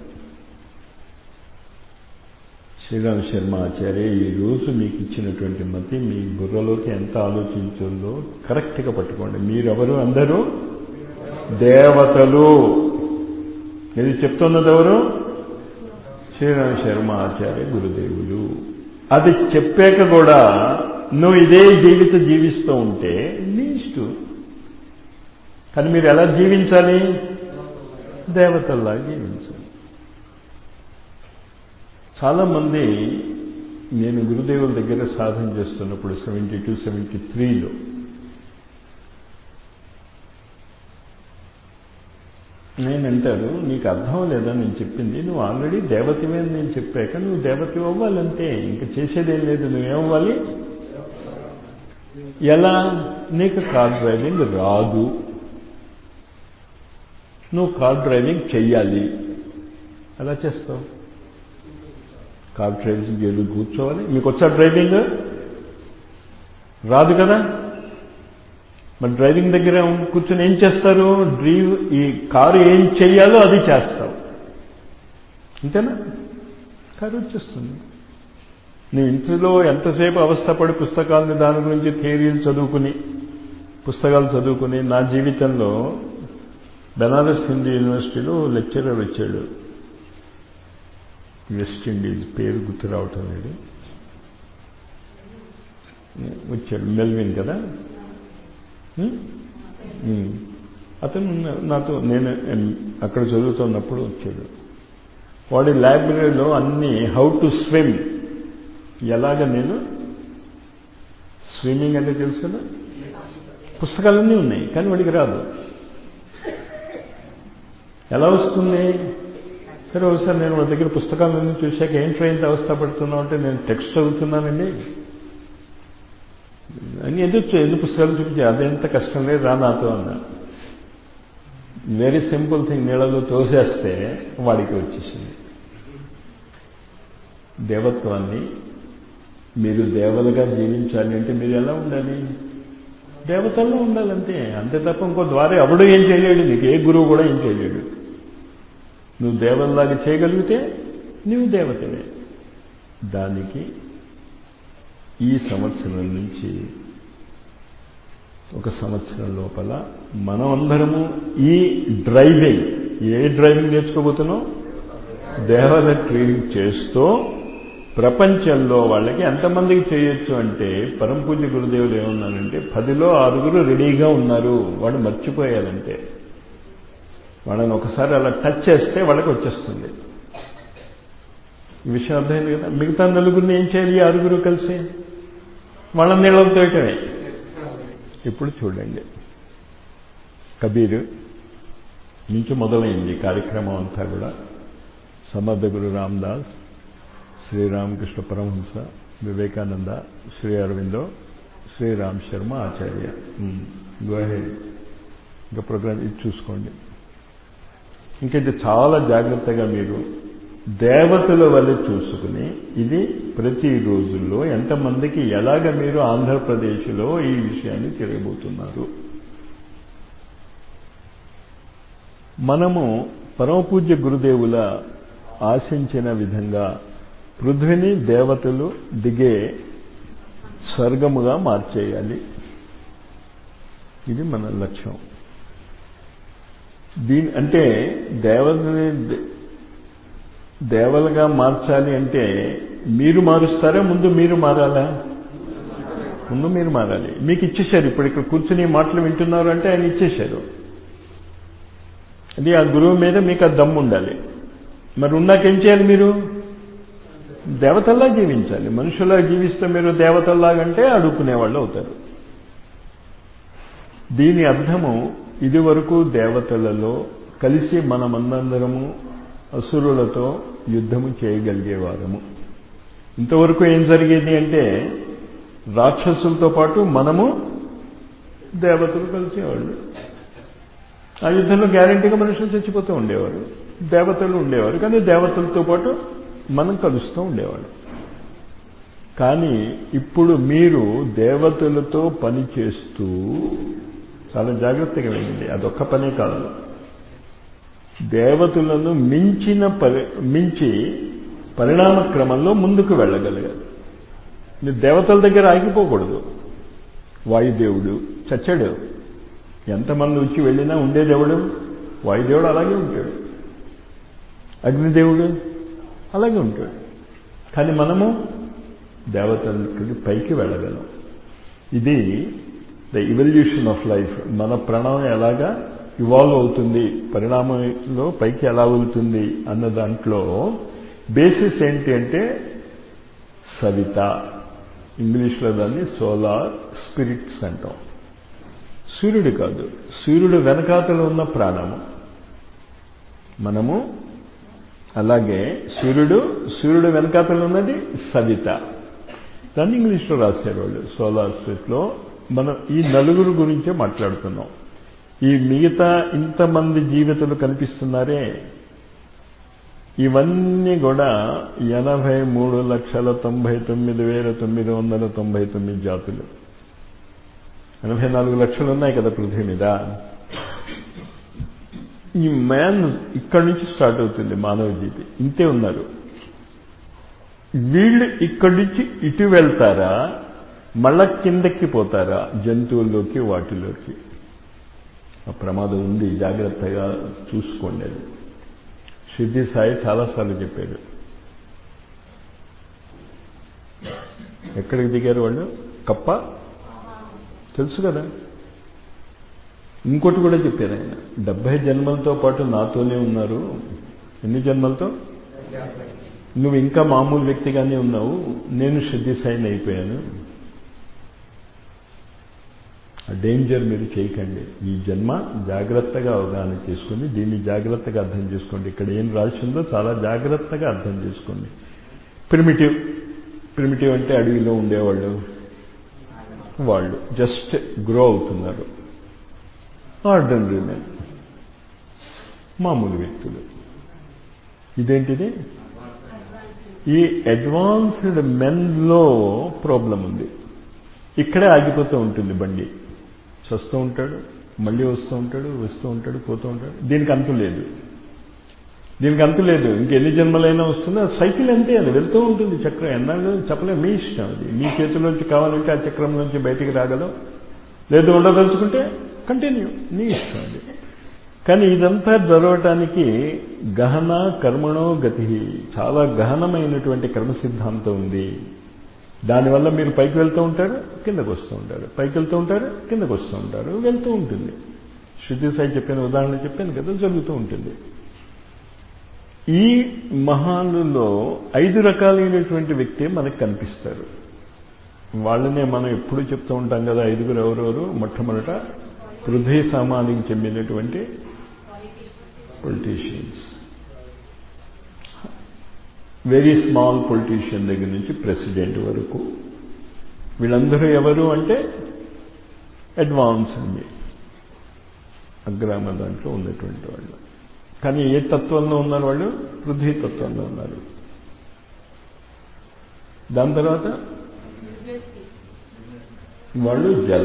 S1: శ్రీరామ్ శర్మ ఆచార్య ఈరోజు మీకు ఇచ్చినటువంటి మతి మీ బుర్రలోకి ఎంత ఆలోచించిందో కరెక్ట్గా పట్టుకోండి మీరెవరు అందరూ దేవతలు ఇది చెప్తున్నది ఎవరు శ్రీరామ్ శర్మ ఆచార్య గురుదేవులు అది చెప్పాక కూడా నువ్వు ఇదే జీవిత జీవిస్తూ ఉంటే నీ ఇష్టం కానీ మీరు ఎలా జీవించాలి దేవతల్లా జీవించాలి చాలామంది నేను గురుదేవుల దగ్గర సాధన చేస్తున్నప్పుడు సెవెంటీ టూ సెవెంటీ త్రీలో నేను అంటారు నీకు అర్థం లేదా నేను చెప్పింది నువ్వు ఆల్రెడీ దేవతవే అని నేను చెప్పాక నువ్వు దేవతవి అవ్వాలంతే ఇంక చేసేదేం లేదు నువ్వేమవ్వాలి ఎలా నీకు కార్ డ్రైవింగ్ రాదు నువ్వు కార్ డ్రైవింగ్ చెయ్యాలి ఎలా చేస్తావు కార్ డ్రైవింగ్ ఏదో కూర్చోవాలి మీకు వచ్చా డ్రైవింగ్ రాదు కదా మరి డ్రైవింగ్ దగ్గర కూర్చొని ఏం చేస్తారు డ్రీవ్ ఈ కారు ఏం చెయ్యాలో అది చేస్తావు అంతేనా కారు వచ్చేస్తుంది నీ ఇంట్లో ఎంతసేపు అవస్థపడి పుస్తకాలని దాని గురించి థియరీలు చదువుకుని పుస్తకాలు చదువుకుని నా జీవితంలో బెనారస్ హిందూ యూనివర్సిటీలో లెక్చరర్ వచ్చాడు వెస్ట్ ఇండీస్ పేరు గుర్తు రావటం లేదు వచ్చాడు మెల్విన్ కదా అతను నాతో నేను అక్కడ చదువుతున్నప్పుడు వచ్చాడు వాడి లైబ్రరీలో అన్ని హౌ టు స్విమ్ ఎలాగ నేను స్విమ్మింగ్ అంటే తెలుసు కదా పుస్తకాలన్నీ ఉన్నాయి కానీ వాడికి రాదు ఎలా వస్తుంది సరే ఒకసారి నేను వాడి దగ్గర పుస్తకాలన్నీ చూశాక ఏం ట్రైన్ అవస్థ పడుతున్నావు అంటే నేను టెక్స్ట్ చదువుతున్నానండి అని ఎదుర్చు ఎందుకు పుస్తకాలు చూపించి అదెంత కష్టం లేదు రా నాతో అన్నా వెరీ సింపుల్ థింగ్ నీళ్ళలో తోసేస్తే వాడికి వచ్చేసింది దేవత్వాన్ని మీరు దేవలుగా జీవించాలి అంటే మీరు ఎలా ఉండాలి దేవతల్లో ఉండాలంతే అంతే తప్ప ఇంకో ద్వారా ఎవడు ఏం చేయలేడు నీకు ఏ గురువు కూడా ఏం చేయలేడు నువ్వు దేవల్లాగా చేయగలిగితే నువ్వు దేవతవే దానికి ఈ సంవత్సరం నుంచి ఒక సంవత్సరం లోపల మనమందరము ఈ డ్రైవింగ్ ఏ డ్రైవింగ్ నేర్చుకోబోతున్నాం దేవత ట్రైనింగ్ చేస్తూ ప్రపంచంలో వాళ్ళకి ఎంతమందికి చేయొచ్చు అంటే పరంపూజ్య గురుదేవులు ఏమన్నారంటే పదిలో ఆరుగురు రెడీగా ఉన్నారు వాడు మర్చిపోయారంటే వాళ్ళని ఒకసారి అలా టచ్ చేస్తే వాళ్ళకి వచ్చేస్తుంది ఈ విషయం అర్థమైంది కదా మిగతా నలుగురిని ఏం చేయాలి ఆరుగురు కలిసి వాళ్ళ నీళ్ళతో తోయటమే ఇప్పుడు చూడండి కబీర్ నుంచి మొదలైంది కార్యక్రమం అంతా కూడా సమర్థ గురు రామదాస్ శ్రీరామకృష్ణ పరమహంస వివేకానంద శ్రీ అరవిందో శ్రీరామ్ శర్మ ఆచార్య గోహెడ్ ఇంకా ప్రోగ్రామ్ ఇది చూసుకోండి ఇంకైతే చాలా జాగ్రత్తగా మీరు దేవతల వల్ల చూసుకుని ఇది ప్రతి రోజుల్లో ఎంతమందికి ఎలాగ మీరు ఆంధ్రప్రదేశ్లో ఈ విషయాన్ని తెలియబోతున్నారు మనము పరమపూజ్య గురుదేవుల ఆశించిన విధంగా పృథ్వీని దేవతలు దిగే స్వర్గముగా మార్చేయాలి ఇది మన లక్ష్యం దీని అంటే దేవతని దేవలుగా మార్చాలి అంటే మీరు మారుస్తారా ముందు మీరు మారాలా ముందు మీరు మారాలి మీకు ఇచ్చేశారు ఇప్పుడు ఇక్కడ కూర్చుని మాటలు వింటున్నారు అంటే ఆయన ఇచ్చేశారు అది ఆ గురువు మీద మీకు ఆ దమ్ము ఉండాలి మరి ఉన్నాకేం చేయాలి మీరు దేవతల్లా జీవించాలి మనుషులా జీవిస్తే మీరు దేవతల్లాగంటే అడుక్కునేవాళ్ళు అవుతారు దీని అర్థము ఇది వరకు దేవతలలో కలిసి మనమందరము అసురులతో యుద్ధము చేయగలిగేవారము ఇంతవరకు ఏం జరిగేది అంటే రాక్షసులతో పాటు మనము దేవతలు కలిసేవాళ్ళు ఆ యుద్ధంలో గ్యారంటీగా మనుషులు చచ్చిపోతూ ఉండేవారు దేవతలు ఉండేవారు కానీ దేవతలతో పాటు మనం కలుస్తూ ఉండేవాడు కానీ ఇప్పుడు మీరు దేవతలతో పని చేస్తూ చాలా జాగ్రత్తగా వెళ్ళింది అదొక్క పనే కాదు దేవతలను మించిన పరి మించి పరిణామ క్రమంలో ముందుకు వెళ్ళగలగాలి మీరు దేవతల దగ్గర ఆగిపోకూడదు వాయుదేవుడు చచ్చాడు ఎంతమంది వచ్చి వెళ్ళినా ఉండేదేవుడు వాయుదేవుడు అలాగే ఉంటాడు అగ్నిదేవుడు అలాగే ఉంటాడు కానీ మనము దేవతలకి పైకి వెళ్ళగలం ఇది ద ఇవల్యూషన్ ఆఫ్ లైఫ్ మన ప్రాణం ఎలాగా ఇవాల్వ్ అవుతుంది పరిణామంలో పైకి ఎలా వెళ్తుంది అన్న దాంట్లో బేసిస్ ఏంటి అంటే సవిత ఇంగ్లీష్లో దాన్ని సోలార్ స్పిరిట్స్ అంటాం సూర్యుడు కాదు సూర్యుడు వెనకాతలో ఉన్న ప్రాణము మనము అలాగే సూర్యుడు సూర్యుడు వెనకాతలు ఉన్నది సవిత దాన్ని ఇంగ్లీష్లో రాశారు వాళ్ళు సోలార్ స్ప్లిట్లో మనం ఈ నలుగురు గురించే మాట్లాడుతున్నాం ఈ మిగతా ఇంతమంది జీవితాలు కనిపిస్తున్నారే ఇవన్నీ కూడా ఎనభై మూడు లక్షల తొంభై తొమ్మిది వేల తొమ్మిది వందల తొంభై తొమ్మిది జాతులు ఎనభై నాలుగు లక్షలు ఉన్నాయి కదా పృథ్వీ మీద ఈ మ్యాన్ ఇక్కడి నుంచి స్టార్ట్ అవుతుంది మానవ జీవి ఇంతే ఉన్నారు వీళ్ళు ఇక్కడి నుంచి ఇటు వెళ్తారా మళ్ళా కిందకి పోతారా జంతువుల్లోకి వాటిలోకి ఆ ప్రమాదం ఉంది జాగ్రత్తగా చూసుకోండి అది సిద్ధి సాయి చాలాసార్లు చెప్పాడు ఎక్కడికి దిగారు వాళ్ళు కప్ప తెలుసు కదా ఇంకోటి కూడా చెప్పారు ఆయన డెబ్బై జన్మలతో పాటు నాతోనే ఉన్నారు ఎన్ని జన్మలతో నువ్వు ఇంకా మామూలు వ్యక్తిగానే ఉన్నావు నేను సిద్ధి సాయిని అయిపోయాను ఆ డేంజర్ మీరు చేయకండి ఈ జన్మ జాగ్రత్తగా అవగాహన చేసుకోండి దీన్ని జాగ్రత్తగా అర్థం చేసుకోండి ఇక్కడ ఏం రాసిందో చాలా జాగ్రత్తగా అర్థం చేసుకోండి ప్రిమిటివ్ ప్రిమిటివ్ అంటే అడవిలో ఉండేవాళ్ళు వాళ్ళు జస్ట్ గ్రో అవుతున్నారు ఆర్డనరీ మెన్ మామూలు వ్యక్తులు ఇదేంటిది ఈ అడ్వాన్స్డ్ మెన్లో ప్రాబ్లం ఉంది ఇక్కడే ఆగిపోతూ ఉంటుంది బండి వస్తూ ఉంటాడు మళ్ళీ వస్తూ ఉంటాడు వస్తూ ఉంటాడు పోతూ ఉంటాడు దీనికి అంతు లేదు దీనికి అంతు లేదు ఇంకెన్ని జన్మలైనా వస్తుందో సైకిల్ అంతే అది వెళ్తూ ఉంటుంది చక్రం ఎన్నాళ్ళు చెప్పలేదు మీ ఇష్టం అది మీ చేతిలోంచి కావాలంటే ఆ చక్రంలోంచి బయటికి రాగలవు లేదు ఉండదలుచుకుంటే కంటిన్యూ నీ ఇష్టం అది కానీ ఇదంతా జరగటానికి గహన కర్మణో గతి చాలా గహనమైనటువంటి కర్మ సిద్ధాంతం ఉంది దానివల్ల మీరు పైకి వెళ్తూ ఉంటారు కిందకు వస్తూ ఉంటారు పైకి వెళ్తూ ఉంటారు కిందకు వస్తూ ఉంటారు వెళ్తూ ఉంటుంది శృతి సాయి చెప్పిన ఉదాహరణ చెప్పాను కదా జరుగుతూ ఉంటుంది ఈ మహానులో ఐదు రకాలైనటువంటి వ్యక్తి మనకు కనిపిస్తారు వాళ్ళనే మనం ఎప్పుడు చెప్తూ ఉంటాం కదా ఐదుగురు ఎవరెవరు మొట్టమొదట పృథ్వీ సామానికి చెందినటువంటి పొలిటీషియన్స్ వెరీ స్మాల్ పొలిటీషియన్ దగ్గర నుంచి ప్రెసిడెంట్ వరకు వీళ్ళందరూ ఎవరు అంటే అడ్వాన్స్ అండి అగ్రామ దాంట్లో ఉన్నటువంటి వాళ్ళు కానీ ఏ తత్వంలో ఉన్నారు వాళ్ళు పృథ్వీ తత్వంలో ఉన్నారు దాని తర్వాత వాళ్ళు జల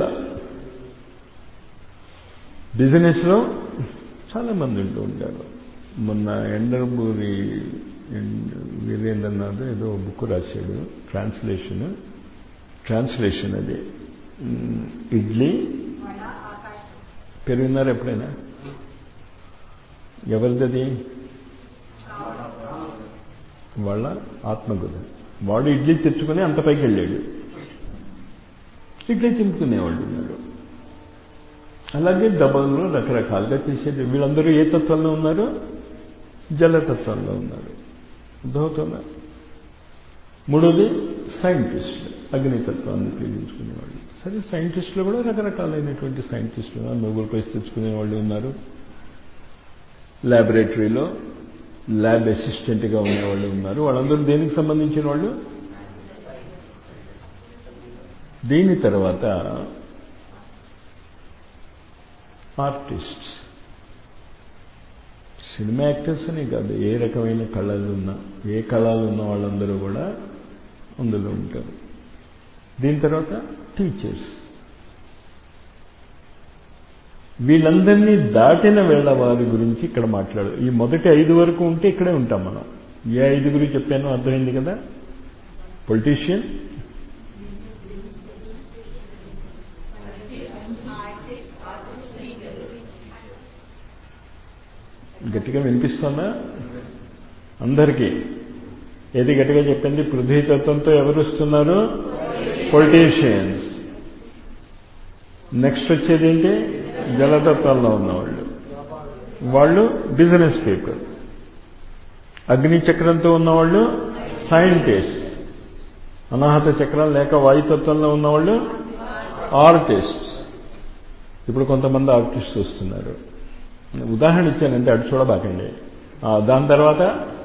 S1: బిజినెస్లో చాలా మంది ఉంటూ ఉంటారు మొన్న ఎండర్బూరి వీరేంద్రనాథ్ ఏదో బుక్ రాశాడు ట్రాన్స్లేషన్ ట్రాన్స్లేషన్ అది ఇడ్లీ పెరిగినారు ఎప్పుడైనా ఎవరిది వాళ్ళ ఆత్మగురు వాడు ఇడ్లీ తెచ్చుకుని అంత పైకి వెళ్ళాడు ఇడ్లీ తింపుకునేవాళ్ళు ఉన్నారు అలాగే డబ్బులు రకరకాలుగా చేసేది వీళ్ళందరూ ఏ తత్వంలో ఉన్నారు జలతత్వంలో ఉన్నారు అర్థమవుతుందా మూడోది సైంటిస్టులు అగ్నితత్వాన్ని ఉపయోగించుకునేవాళ్ళు సరే సైంటిస్టులు కూడా రకరకాలైనటువంటి సైంటిస్టులు నోబెల్ ప్రైజ్ తెచ్చుకునే వాళ్ళు ఉన్నారు ల్యాబొరేటరీలో ల్యాబ్ అసిస్టెంట్గా ఉండేవాళ్ళు ఉన్నారు వాళ్ళందరూ దేనికి సంబంధించిన వాళ్ళు దీని తర్వాత ఆర్టిస్ట్స్ సినిమా యాక్టర్స్ అని కాదు ఏ రకమైన కళలు ఉన్నా ఏ కళలు ఉన్న వాళ్ళందరూ కూడా అందులో ఉంటారు దీని తర్వాత టీచర్స్ వీళ్ళందరినీ దాటిన వేళ వారి గురించి ఇక్కడ మాట్లాడు ఈ మొదటి ఐదు వరకు ఉంటే ఇక్కడే ఉంటాం మనం ఏ ఐదుగురు చెప్పానో అర్థమైంది కదా పొలిటీషియన్ గట్టిగా వినిపిస్తుందా అందరికీ ఏది గట్టిగా చెప్పింది పృథ్వీతత్వంతో ఎవరు వస్తున్నారు పొలిటీషియన్స్ నెక్స్ట్ వచ్చేది ఏంటి జలతత్వంలో ఉన్నవాళ్ళు వాళ్ళు బిజినెస్ పీపుల్ అగ్ని చక్రంతో ఉన్నవాళ్ళు సైంటిస్ట్ అనాహత చక్రం లేక వాయుతత్వంలో ఉన్నవాళ్ళు ఆర్టిస్ట్ ఇప్పుడు కొంతమంది ఆర్టిస్ట్ వస్తున్నారు ఉదాహరణ ఇచ్చానంటే అటు చూడబాకండి దాని తర్వాత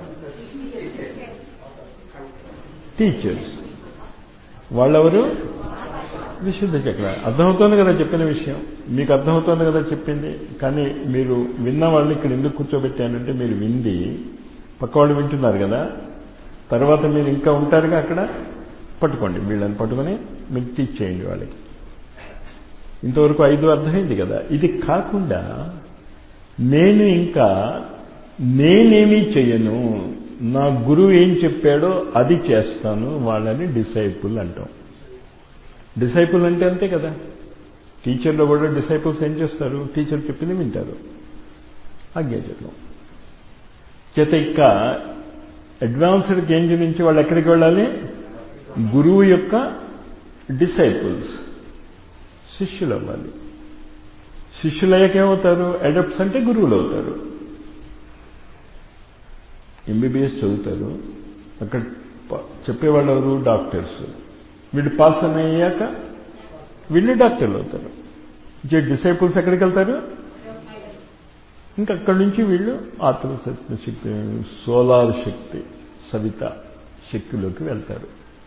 S1: టీచర్స్ వాళ్ళెవరు విశుద్ధ చక్ర అర్థమవుతోంది కదా చెప్పిన విషయం మీకు అర్థమవుతోంది కదా చెప్పింది కానీ మీరు విన్న వాళ్ళని ఇక్కడ ఎందుకు కూర్చోబెట్టానంటే మీరు వింది పక్క వాళ్ళు వింటున్నారు కదా తర్వాత మీరు ఇంకా ఉంటారుగా అక్కడ పట్టుకోండి వీళ్ళని పట్టుకొని మీరు టీచ్ చేయండి వాళ్ళకి ఇంతవరకు ఐదు అర్థమైంది కదా ఇది కాకుండా నేను ఇంకా నేనేమీ చెయ్యను నా గురువు ఏం చెప్పాడో అది చేస్తాను వాళ్ళని డిసైపుల్ అంటాం డిసైపుల్ అంటే అంతే కదా టీచర్లో కూడా డిసైపుల్స్ ఏం చేస్తారు టీచర్ చెప్పింది వింటారు ఆజ్ఞాచరణం చేత ఇక అడ్వాన్స్డ్ గేంజ్ నుంచి వాళ్ళు ఎక్కడికి వెళ్ళాలి గురువు యొక్క డిసైపుల్స్ శిష్యులు అవ్వాలి శిష్యులు అయ్యాకేమవుతారు అడప్ట్స్ అంటే గురువులు అవుతారు ఎంబీబీఎస్ చదువుతారు అక్కడ చెప్పేవాళ్ళు ఎవరు డాక్టర్స్ వీళ్ళు పాస్ అని అయ్యాక వీళ్ళు డాక్టర్లు అవుతారు జే డిసైపుల్స్ ఎక్కడికి వెళ్తారు ఇంకా అక్కడి నుంచి వీళ్ళు ఆత్మశక్తి శక్తి సోలార్ శక్తి సవిత శక్తిలోకి వెళ్తారు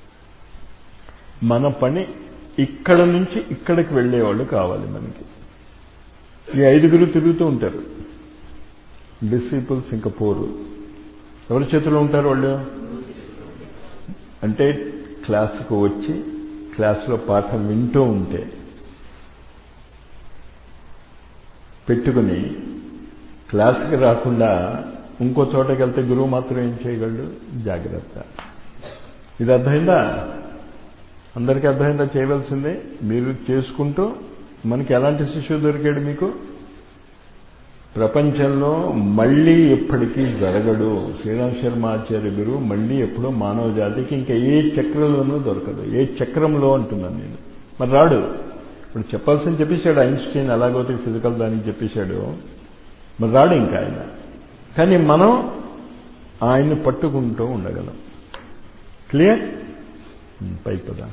S1: మన పని ఇక్కడ నుంచి ఇక్కడికి వెళ్ళేవాళ్ళు కావాలి మనకి ఈ ఐదుగురు తిరుగుతూ ఉంటారు డిసిపుల్స్ ఇంకా పోరు ఎవరి చేతిలో ఉంటారు వాళ్ళు అంటే క్లాసుకు వచ్చి క్లాసులో పాఠం వింటూ ఉంటే పెట్టుకుని క్లాస్కి రాకుండా ఇంకో చోటకి వెళ్తే గురువు మాత్రం ఏం చేయగలడు జాగ్రత్త ఇది అర్థమైందా అందరికీ అర్థమైందా చేయవలసిందే మీరు చేసుకుంటూ మనకి ఎలాంటి శిష్యుడు దొరికాడు మీకు ప్రపంచంలో మళ్ళీ ఎప్పటికీ జరగడు శ్రీరామ్ శర్మ ఆచార్య గురువు మళ్ళీ ఎప్పుడూ మానవ జాతికి ఇంకా ఏ చక్రంలోనూ దొరకదు ఏ చక్రంలో అంటున్నాను నేను మరి రాడు ఇప్పుడు చెప్పాల్సింది చెప్పేశాడు ఐన్స్టీన్ ఎలాగోతే ఫిజికల్ దానికి చెప్పేశాడు మరి రాడు ఇంకా ఆయన కానీ మనం ఆయన్ని పట్టుకుంటూ ఉండగలం క్లియర్ పైపదా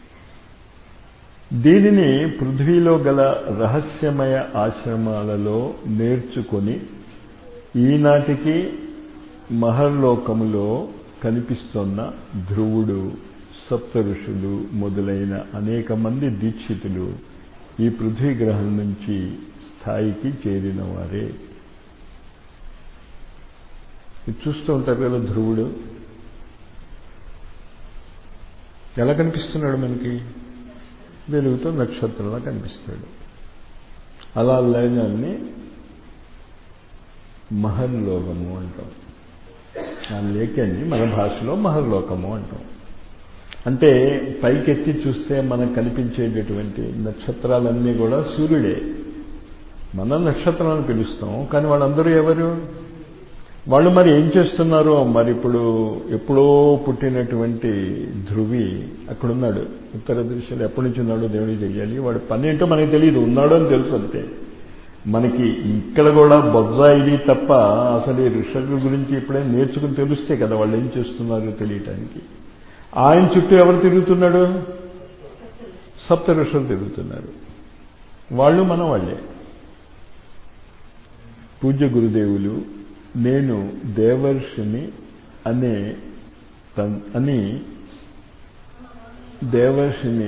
S1: దీనిని పృథ్వీలో గల రహస్యమయ ఆశ్రమాలలో నేర్చుకొని ఈనాటికి మహర్లోకములో కనిపిస్తున్న ధ్రువుడు సప్త ఋషులు మొదలైన అనేక మంది దీక్షితులు ఈ పృథ్వీ గ్రహం నుంచి స్థాయికి చేరిన వారే చూస్తూ ఉంటారు కదా ధ్రువుడు ఎలా కనిపిస్తున్నాడు మనకి వెలుగుతో నక్షత్రంలా కనిపిస్తాడు అలా లేనాన్ని మహర్లోకము అంటాం ఆ లేఖని మన భాషలో మహర్లోకము అంటాం అంటే పైకెత్తి చూస్తే మనకు కనిపించేటటువంటి నక్షత్రాలన్నీ కూడా సూర్యుడే మన నక్షత్రాలను పిలుస్తాం కానీ వాళ్ళందరూ ఎవరు వాళ్ళు మరి ఏం చేస్తున్నారో మరి ఇప్పుడు ఎప్పుడో పుట్టినటువంటి ధ్రువి అక్కడున్నాడు ఉత్తర దృశ్యాలు ఎప్పటి నుంచి ఉన్నాడో దేవుడికి తెలియాలి వాడు పని ఏంటో మనకి తెలియదు ఉన్నాడో అని తెలుసు అంతే మనకి ఇక్కడ కూడా బొజ్జా ఇది తప్ప అసలు ఈ ఋషుల గురించి ఇప్పుడే నేర్చుకుని తెలిస్తే కదా వాళ్ళు ఏం చేస్తున్నారో తెలియటానికి ఆయన చుట్టూ ఎవరు తిరుగుతున్నాడు సప్త ఋషులు తిరుగుతున్నారు వాళ్ళు మన వాళ్ళే పూజ్య గురుదేవులు నేను దేవర్షిని అనే అని దేవర్షిని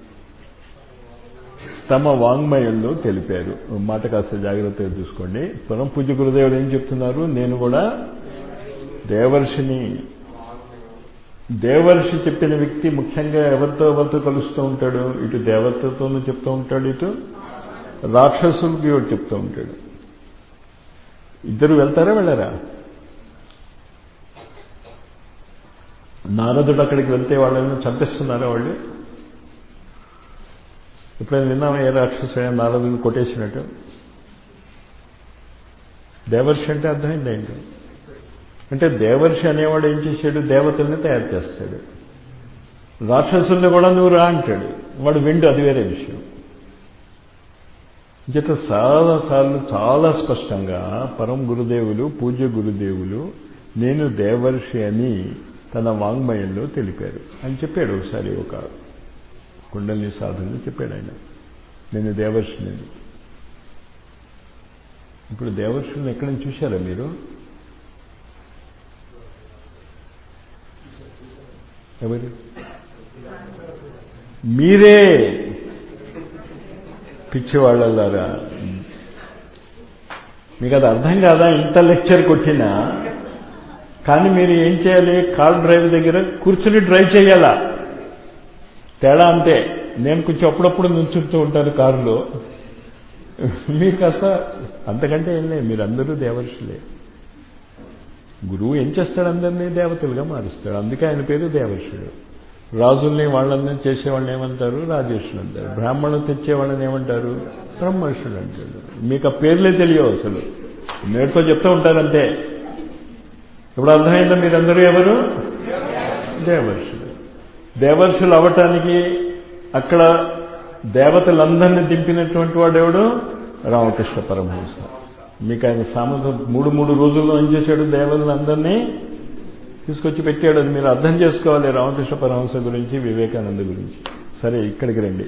S1: తమ వాంగ్మయంలో తెలిపారు మాట కాస్త జాగ్రత్తగా చూసుకోండి పరం పూజ్య గురుదేవుడు ఏం చెప్తున్నారు నేను కూడా దేవర్షిని దేవర్షి చెప్పిన వ్యక్తి ముఖ్యంగా ఎవరితో ఎవరితో కలుస్తూ ఉంటాడు ఇటు దేవతతోనూ చెప్తూ ఉంటాడు ఇటు రాక్షసులకి ఒకటి చెప్తూ ఉంటాడు ఇద్దరు వెళ్తారా వెళ్ళారా నారదుడు అక్కడికి వెళ్తే వాళ్ళని చంపేస్తున్నారా వాళ్ళు ఎప్పుడైనా విన్నామా ఏ రాక్షసుడైనా నారదుని కొట్టేసినట్టు దేవర్షి అంటే అర్థమైంది ఏంటి అంటే దేవర్షి అనేవాడు ఏం చేశాడు దేవతల్ని తయారు చేస్తాడు రాక్షసుల్ని కూడా నువ్వు రా అంటాడు వాడు విండు అది వేరే విషయం చేత చాలాసార్లు చాలా స్పష్టంగా పరం గురుదేవులు పూజ్య గురుదేవులు నేను దేవర్షి అని తన వాంగ్మయంలో తెలిపారు అని చెప్పాడు ఒకసారి ఒక కుండలిని సాధనలో చెప్పాడు ఆయన నేను దేవర్షిని ఇప్పుడు దేవర్షుల్ని ఎక్కడైనా చూశారా మీరు ఎవరు మీరే పిచ్చివాళ్ళలారా మీకు అది అర్థం కాదా ఇంత లెక్చర్ కొట్టినా కానీ మీరు ఏం చేయాలి కార్ డ్రైవ్ దగ్గర కూర్చుని డ్రైవ్ చేయాలా తేడా అంతే నేను కొంచెం అప్పుడప్పుడు నుంచుంటూ ఉంటాను కారులో మీకు కాస్త అంతకంటే ఏం లేదు మీరందరూ దేవర్షులే గురువు ఏం చేస్తాడు అందరినీ దేవతలుగా మారుస్తాడు అందుకే ఆయన పేరు దేవర్షుడు రాజుల్ని వాళ్ళని చేసేవాళ్ళని ఏమంటారు రాజేషులు అంటారు బ్రాహ్మణులు తెచ్చేవాళ్ళని ఏమంటారు బ్రహ్మర్షుడు అంటాడు మీకు ఆ పేర్లే తెలియవు అసలు నేడుతో చెప్తూ ఉంటారంతే ఇప్పుడు అర్థమైందా మీరందరూ ఎవరు దేవర్షులు దేవర్షులు అవ్వటానికి అక్కడ దేవతలందరినీ దింపినటువంటి వాడు ఎవడు రామకృష్ణ పరమహంస మీకు ఆయన సామెత మూడు మూడు రోజుల్లో ఏం చేశాడు దేవతలందరినీ తీసుకొచ్చి పెట్టాడు అది మీరు అర్థం చేసుకోవాలి రామకృష్ణ పరమహంస గురించి వివేకానంద గురించి సరే ఇక్కడికి రండి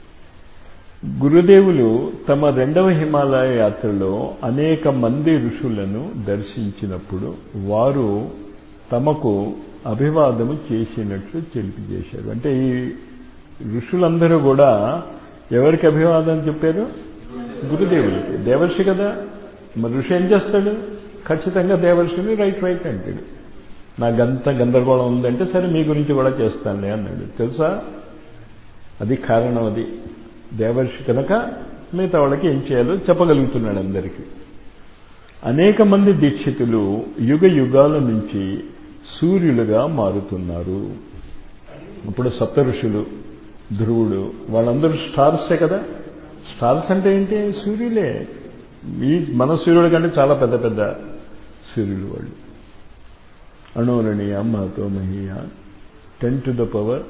S1: గురుదేవులు తమ రెండవ హిమాలయ యాత్రలో అనేక మంది ఋషులను దర్శించినప్పుడు వారు తమకు అభివాదము చేసినట్లు తెలియజేశారు అంటే ఈ ఋషులందరూ కూడా ఎవరికి అభివాదం చెప్పారు గురుదేవులకి దేవర్షి కదా మరి ఋషి ఏం చేస్తాడు ఖచ్చితంగా దేవర్షిని రైట్ రైట్ అంటాడు నాకంత గందరగోళం ఉందంటే సరే మీ గురించి కూడా చేస్తానులే అన్నాడు తెలుసా అది కారణం అది దేవర్షి కనుక మిగతా వాళ్ళకి ఏం చేయాలో చెప్పగలుగుతున్నాడు అందరికీ అనేక మంది దీక్షితులు యుగ యుగాల నుంచి సూర్యులుగా మారుతున్నారు ఇప్పుడు సప్త ఋషులు ధ్రువుడు వాళ్ళందరూ స్టార్సే కదా స్టార్స్ అంటే ఏంటి సూర్యులే ఈ మన సూర్యుడి కంటే చాలా పెద్ద పెద్ద సూర్యులు వాళ్ళు అణోరణి అమ్మతో మహియ టెన్ టు ద పవర్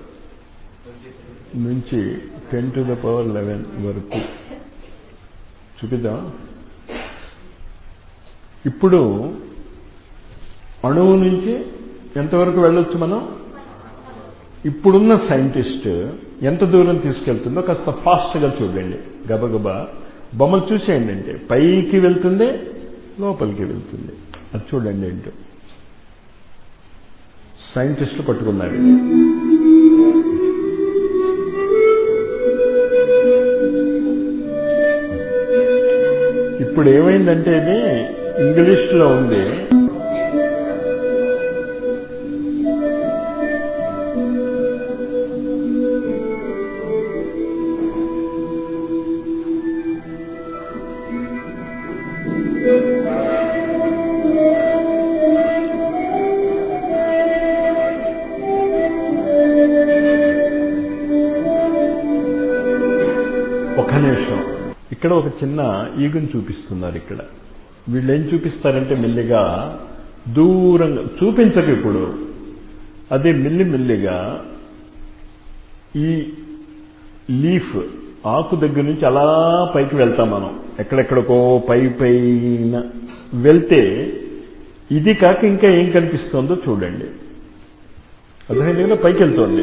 S1: నుంచి ten to the power eleven వరకు చూపిద్దాం ఇప్పుడు అణువు నుంచి ఎంతవరకు వెళ్ళొచ్చు మనం ఇప్పుడున్న సైంటిస్ట్ ఎంత దూరం తీసుకెళ్తుందో కాస్త ఫాస్ట్గా చూడండి గబగబా బొమ్మలు చూసేయండి అంటే పైకి వెళ్తుంది లోపలికి వెళ్తుంది అది చూడండి ఏంటో సైంటిస్టులు పట్టుకున్నారు ఇప్పుడు ఏమైందంటే ఇది ఇంగ్లీష్లో ఉంది ఒక నిమిషం ఇక్కడ ఒక చిన్న ఈగుని చూపిస్తున్నారు ఇక్కడ వీళ్ళు ఏం చూపిస్తారంటే మెల్లిగా దూరంగా చూపించక ఇప్పుడు అది మిల్లి మెల్లిగా ఈ లీఫ్ ఆకు దగ్గర నుంచి అలా పైకి వెళ్తాం మనం ఎక్కడెక్కడికో పై పైన వెళ్తే ఇది కాక ఇంకా ఏం కనిపిస్తుందో చూడండి అర్థమైంది కదా పైకి వెళ్తోంది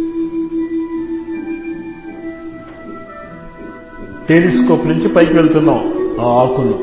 S1: టెలిస్కోప్ నుంచి పైకి వెళ్తున్నాం ఆ ఆకులు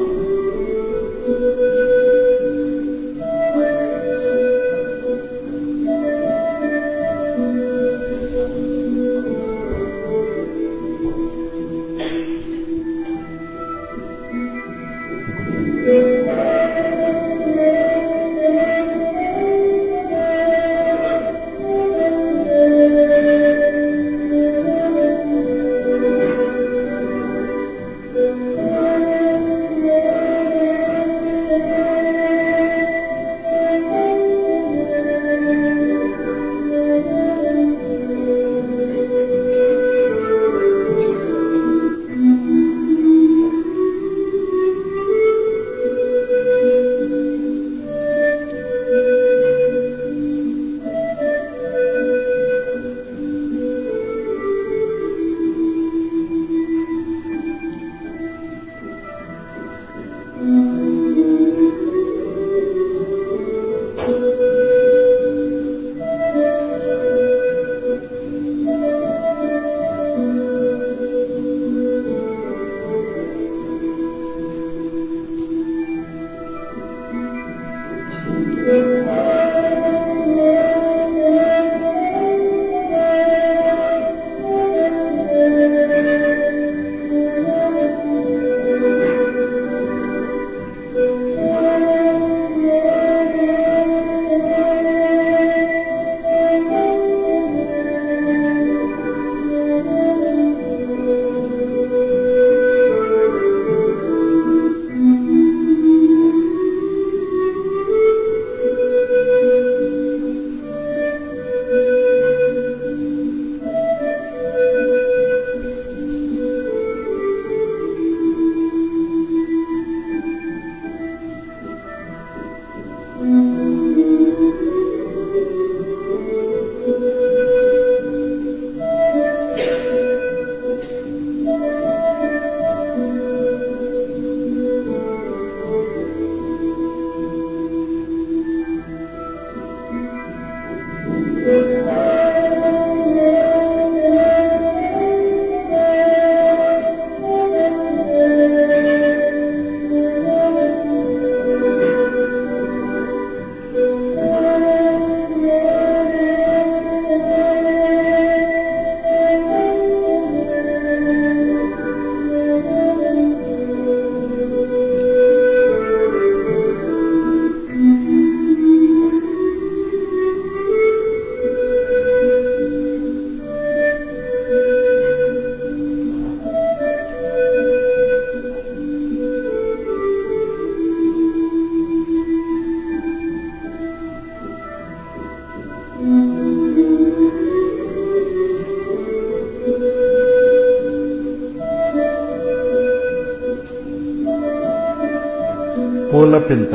S1: పూలపింత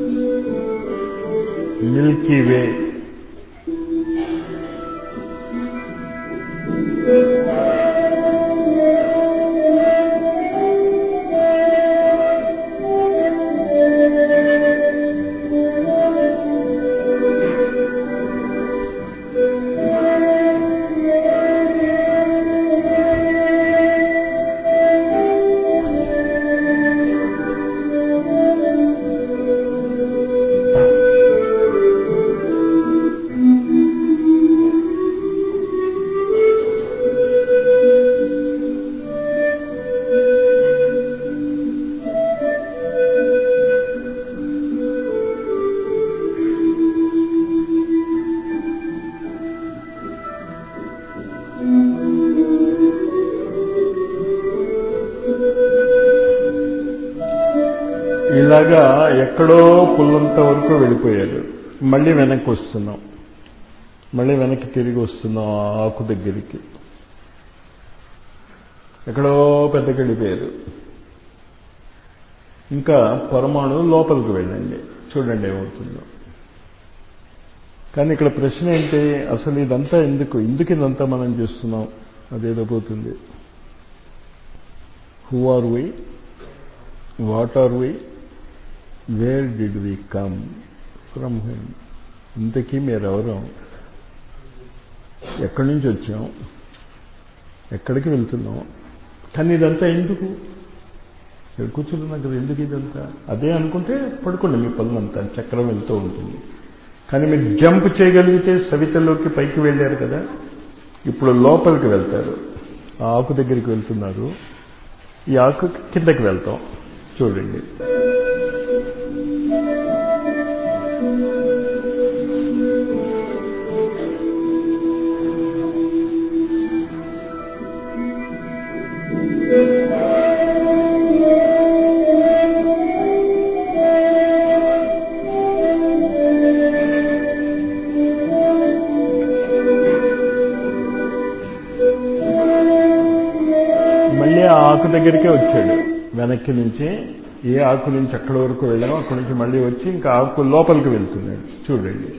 S1: మిల్కీ వే ఇలాగా ఎక్కడో పుల్లంత వరకు వెళ్ళిపోయాడు మళ్ళీ వెనక్కి వస్తున్నాం మళ్ళీ వెనక్కి తిరిగి వస్తున్నాం ఆ ఆకు దగ్గరికి ఎక్కడో పెద్దకి వెళ్ళిపోయారు ఇంకా పరమాణు లోపలికి వెళ్ళండి చూడండి ఏమవుతుందో కానీ ఇక్కడ ప్రశ్న ఏంటి అసలు ఇదంతా ఎందుకు ఎందుకు ఇదంతా మనం చేస్తున్నాం అదేదో పోతుంది who are we what are we where did we come from him ఇంతకీ మీరెవరు ఎక్కడి నుంచి వచ్చాం ఎక్కడికి వెళ్తున్నాం కానీ ఇదంతా ఎందుకు ఇక్కడ కూర్చున్నాం కదా ఎందుకు ఇదంతా అదే అనుకుంటే పడుకోండి మీ పనులంతా చక్రం వెళ్తూ ఉంటుంది కానీ మీరు జంప్ చేయగలిగితే సవితలోకి పైకి వెళ్ళారు కదా ఇప్పుడు లోపలికి వెళ్తారు ఆ ఆకు దగ్గరికి వెళ్తున్నారు ఈ ఆకు కిందకి వెళ్తాం చూడండి మళ్ళీ ఆ ఆకు దగ్గరికే వచ్చాడు వెనక్కి నుంచి ఏ ఆకు నుంచి అక్కడి వరకు వెళ్ళామో అక్కడి నుంచి మళ్ళీ వచ్చి ఇంకా ఆకు లోపలికి వెళ్తున్నాడు చూడండి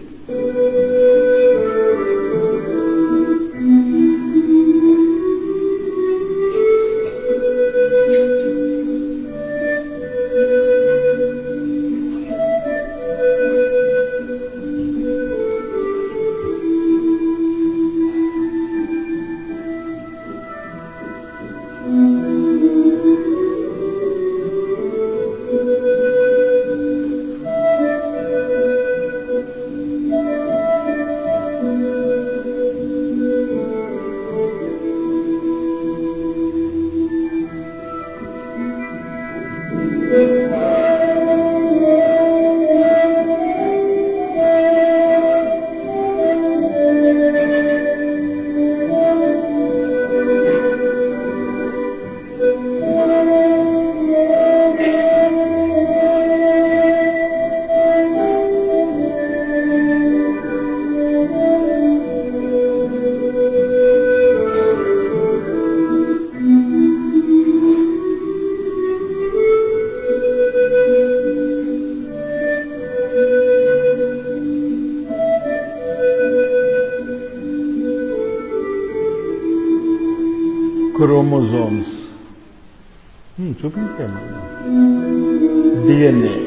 S1: క్రోమోజోమ్స్ చూపించాను DNA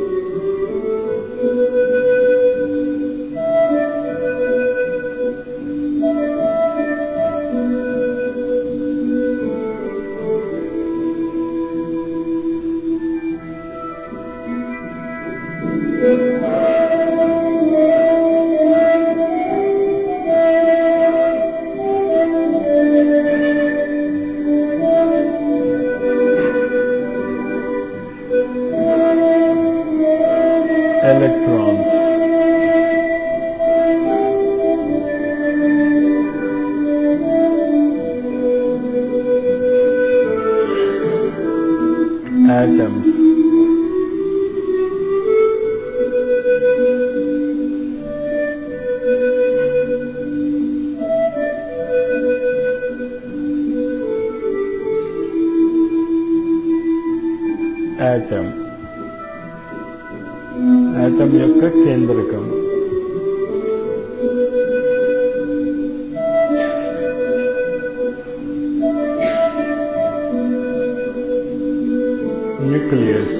S1: electrons. Atoms. Atom. Atom యొక్క కేంద్రకం న్యూక్లియస్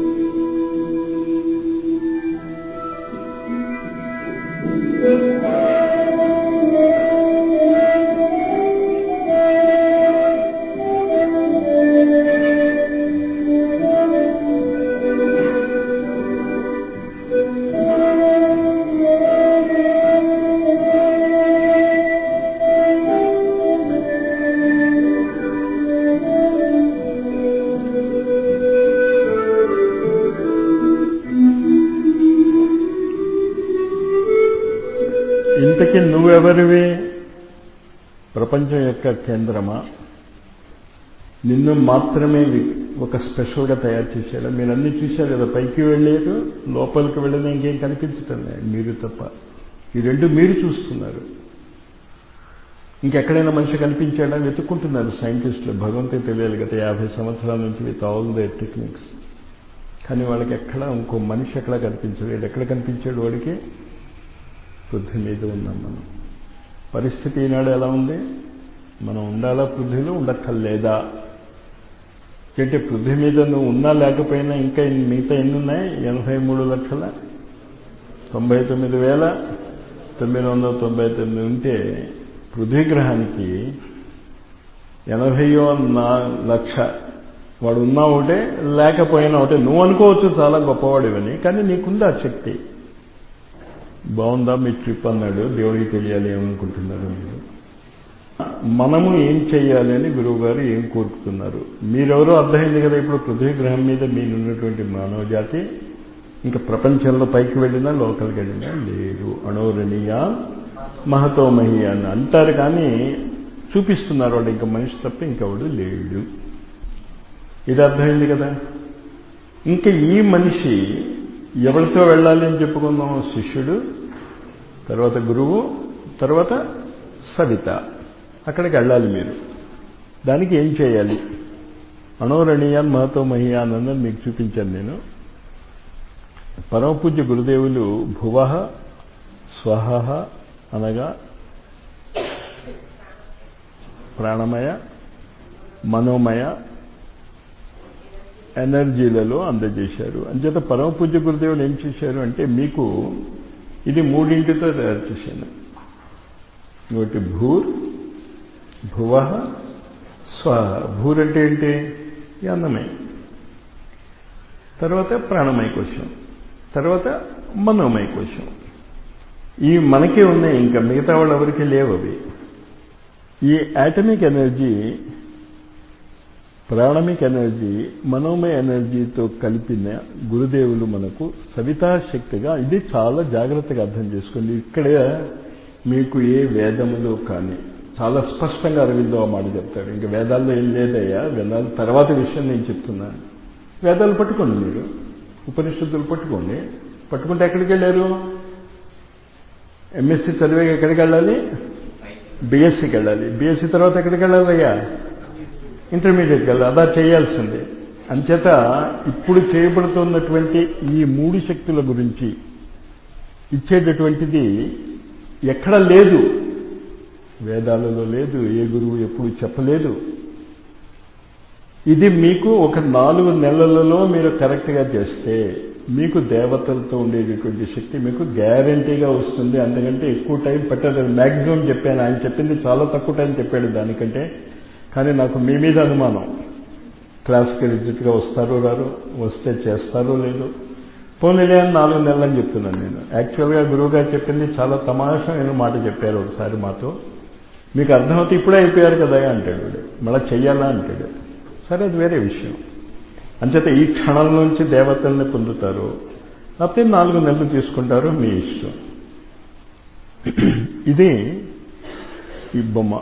S1: ఇంతకీ నువ్వెవరివి ప్రపంచం యొక్క కేంద్రమా నిన్ను మాత్రమే వి- ఒక స్పెషల్గా తయారు చేశాడు మీరు అన్ని చూశారు కదా పైకి వెళ్ళారు లోపలికి వెళ్ళిన ఇంకేం కనిపించటం లేదు మీరు తప్ప ఈ రెండు మీరు చూస్తున్నారు ఇంకెక్కడైనా మనిషి కనిపించాడా వెతుక్కుంటున్నారు సైంటిస్టులు భగవంతుకి తెలియాలి కదా యాభై సంవత్సరాల నుంచి విత్ ఆల్ ద టెక్నిక్స్ కానీ వాళ్ళకి ఎక్కడ ఇంకో మనిషి ఎక్కడ కనిపించడు వీడు ఎక్కడ కనిపించాడు వాడికి పృథ్వీ మీద ఉన్నాం మనం పరిస్థితి ఈనాడు ఎలా ఉంది మనం ఉండాలా పృథ్వీలో ఉండక్కర్లేదా అంటే పృథ్వీ మీద నువ్వు ఉన్నా లేకపోయినా ఇంకా ఇన్ని- మిగతా ఎన్ని ఉన్నాయి ఎనభై మూడు లక్షల తొంభై తొమ్మిది వేల తొమ్మిది వందల తొంభై తొమ్మిది ఉంటే పృథ్వీ గ్రహానికి ఎనభైయో నా లక్ష వాడు ఉన్నా ఒకటే లేకపోయినా ఒకటే నువ్వు అనుకోవచ్చు చాలా గొప్పవాడివని కానీ నీకుంది ఆ శక్తి బాగుందా మీ ట్రిప్ అన్నాడు దేవుడికి తెలియాలి ఏమనుకుంటున్నారు మీరు మనము ఏం చేయాలి అని గురువు గారు ఏం కోరుకుతున్నారు మీరెవరో అర్థమైంది కదా ఇప్పుడు పృథ్వీ గ్రహం మీద మీరున్నటువంటి మానవ జాతి ఇంకా ప్రపంచంలో పైకి వెళ్ళినా లోకల్కి వెళ్ళినా లేరు అణోరణీయ మహతో మహి అని అంటారు కానీ చూపిస్తున్నారు వాడు ఇంకా మనిషి తప్ప ఇంకెవడు లేడు ఇది అర్థమైంది కదా ఇంకా ఈ మనిషి ఎవరితో వెళ్ళాలి అని చెప్పుకుందాం శిష్యుడు తర్వాత గురువు తర్వాత సవిత అక్కడికి వెళ్ళాలి మీరు దానికి ఏం చేయాలి అణోరణీయాన్ మహతో మహియాన్ అన్నది మీకు చూపించాను నేను పరమపూజ్య గురుదేవులు భువ స్వహ అనగా ప్రాణమయ మనోమయ ఎనర్జీలలో అందజేశారు అంచేత పరమపూజ్య గురుదేవులు ఏం చేశారు అంటే మీకు ఇది మూడింటితో తయారు చేశాను ఒకటి భూర్ భువ స్వ భూర్ అంటే ఏంటి ఈ అన్నమయ తర్వాత ప్రాణమయ కోశం తర్వాత మనోమయ కోశం ఈ మనకే ఉన్నాయి ఇంకా మిగతా వాళ్ళు ఎవరికి లేవు అవి ఈ యాటమిక్ ఎనర్జీ ప్రాణమిక్ ఎనర్జీ మనోమయ ఎనర్జీతో కలిపిన గురుదేవులు మనకు సవితాశక్తిగా ఇది చాలా జాగ్రత్తగా అర్థం చేసుకోండి ఇక్కడ మీకు ఏ వేదములు కానీ చాలా స్పష్టంగా అరవిందో ఆ మాట చెప్తాడు ఇంకా వేదాల్లో ఏం లేదయ్యా వేదాల తర్వాత విషయం నేను చెప్తున్నాను వేదాలు పట్టుకోండి మీరు ఉపనిషత్తులు పట్టుకోండి పట్టుకుంటే ఎక్కడికి వెళ్ళారు ఎంఎస్సి చదివే ఎక్కడికి వెళ్ళాలి బీఎస్సీకి వెళ్ళాలి బీఎస్సీ తర్వాత ఎక్కడికి వెళ్ళాలయ్యా ఇంటర్మీడియట్కి వెళ్ళాలి అదా చేయాల్సిందే అంచేత ఇప్పుడు చేయబడుతున్నటువంటి ఈ మూడు శక్తుల గురించి ఇచ్చేటటువంటిది ఎక్కడ లేదు వేదాలలో లేదు ఏ గురువు ఎప్పుడు చెప్పలేదు ఇది మీకు ఒక నాలుగు నెలలలో మీరు కరెక్ట్గా చేస్తే మీకు దేవతలతో ఉండేటటువంటి శక్తి మీకు గ్యారంటీగా వస్తుంది అంతకంటే ఎక్కువ టైం పట్టదు మ్యాక్సిమం చెప్పాను ఆయన చెప్పింది చాలా తక్కువ టైం చెప్పాడు దానికంటే కానీ నాకు మీ మీద అనుమానం క్లాస్కి రిజిట్గా వస్తారో రారు వస్తే చేస్తారో లేదో పోనీలే అని నాలుగు నెలలు అని చెప్తున్నాను నేను యాక్చువల్గా గురువుగారు చెప్పింది చాలా తమాషమైన మాట చెప్పారు ఒకసారి మాతో మీకు అర్థమవుతే ఇప్పుడే అయిపోయారు కదా అంటాడు వీడు. మళ్ళీ చెయ్యాలా అంటాడు సరే అది వేరే విషయం అంచేత ఈ క్షణం నుంచి దేవతల్ని పొందుతారు లేకపోతే నాలుగు నెలలు తీసుకుంటారు మీ ఇష్టం ఇది ఈ బొమ్మ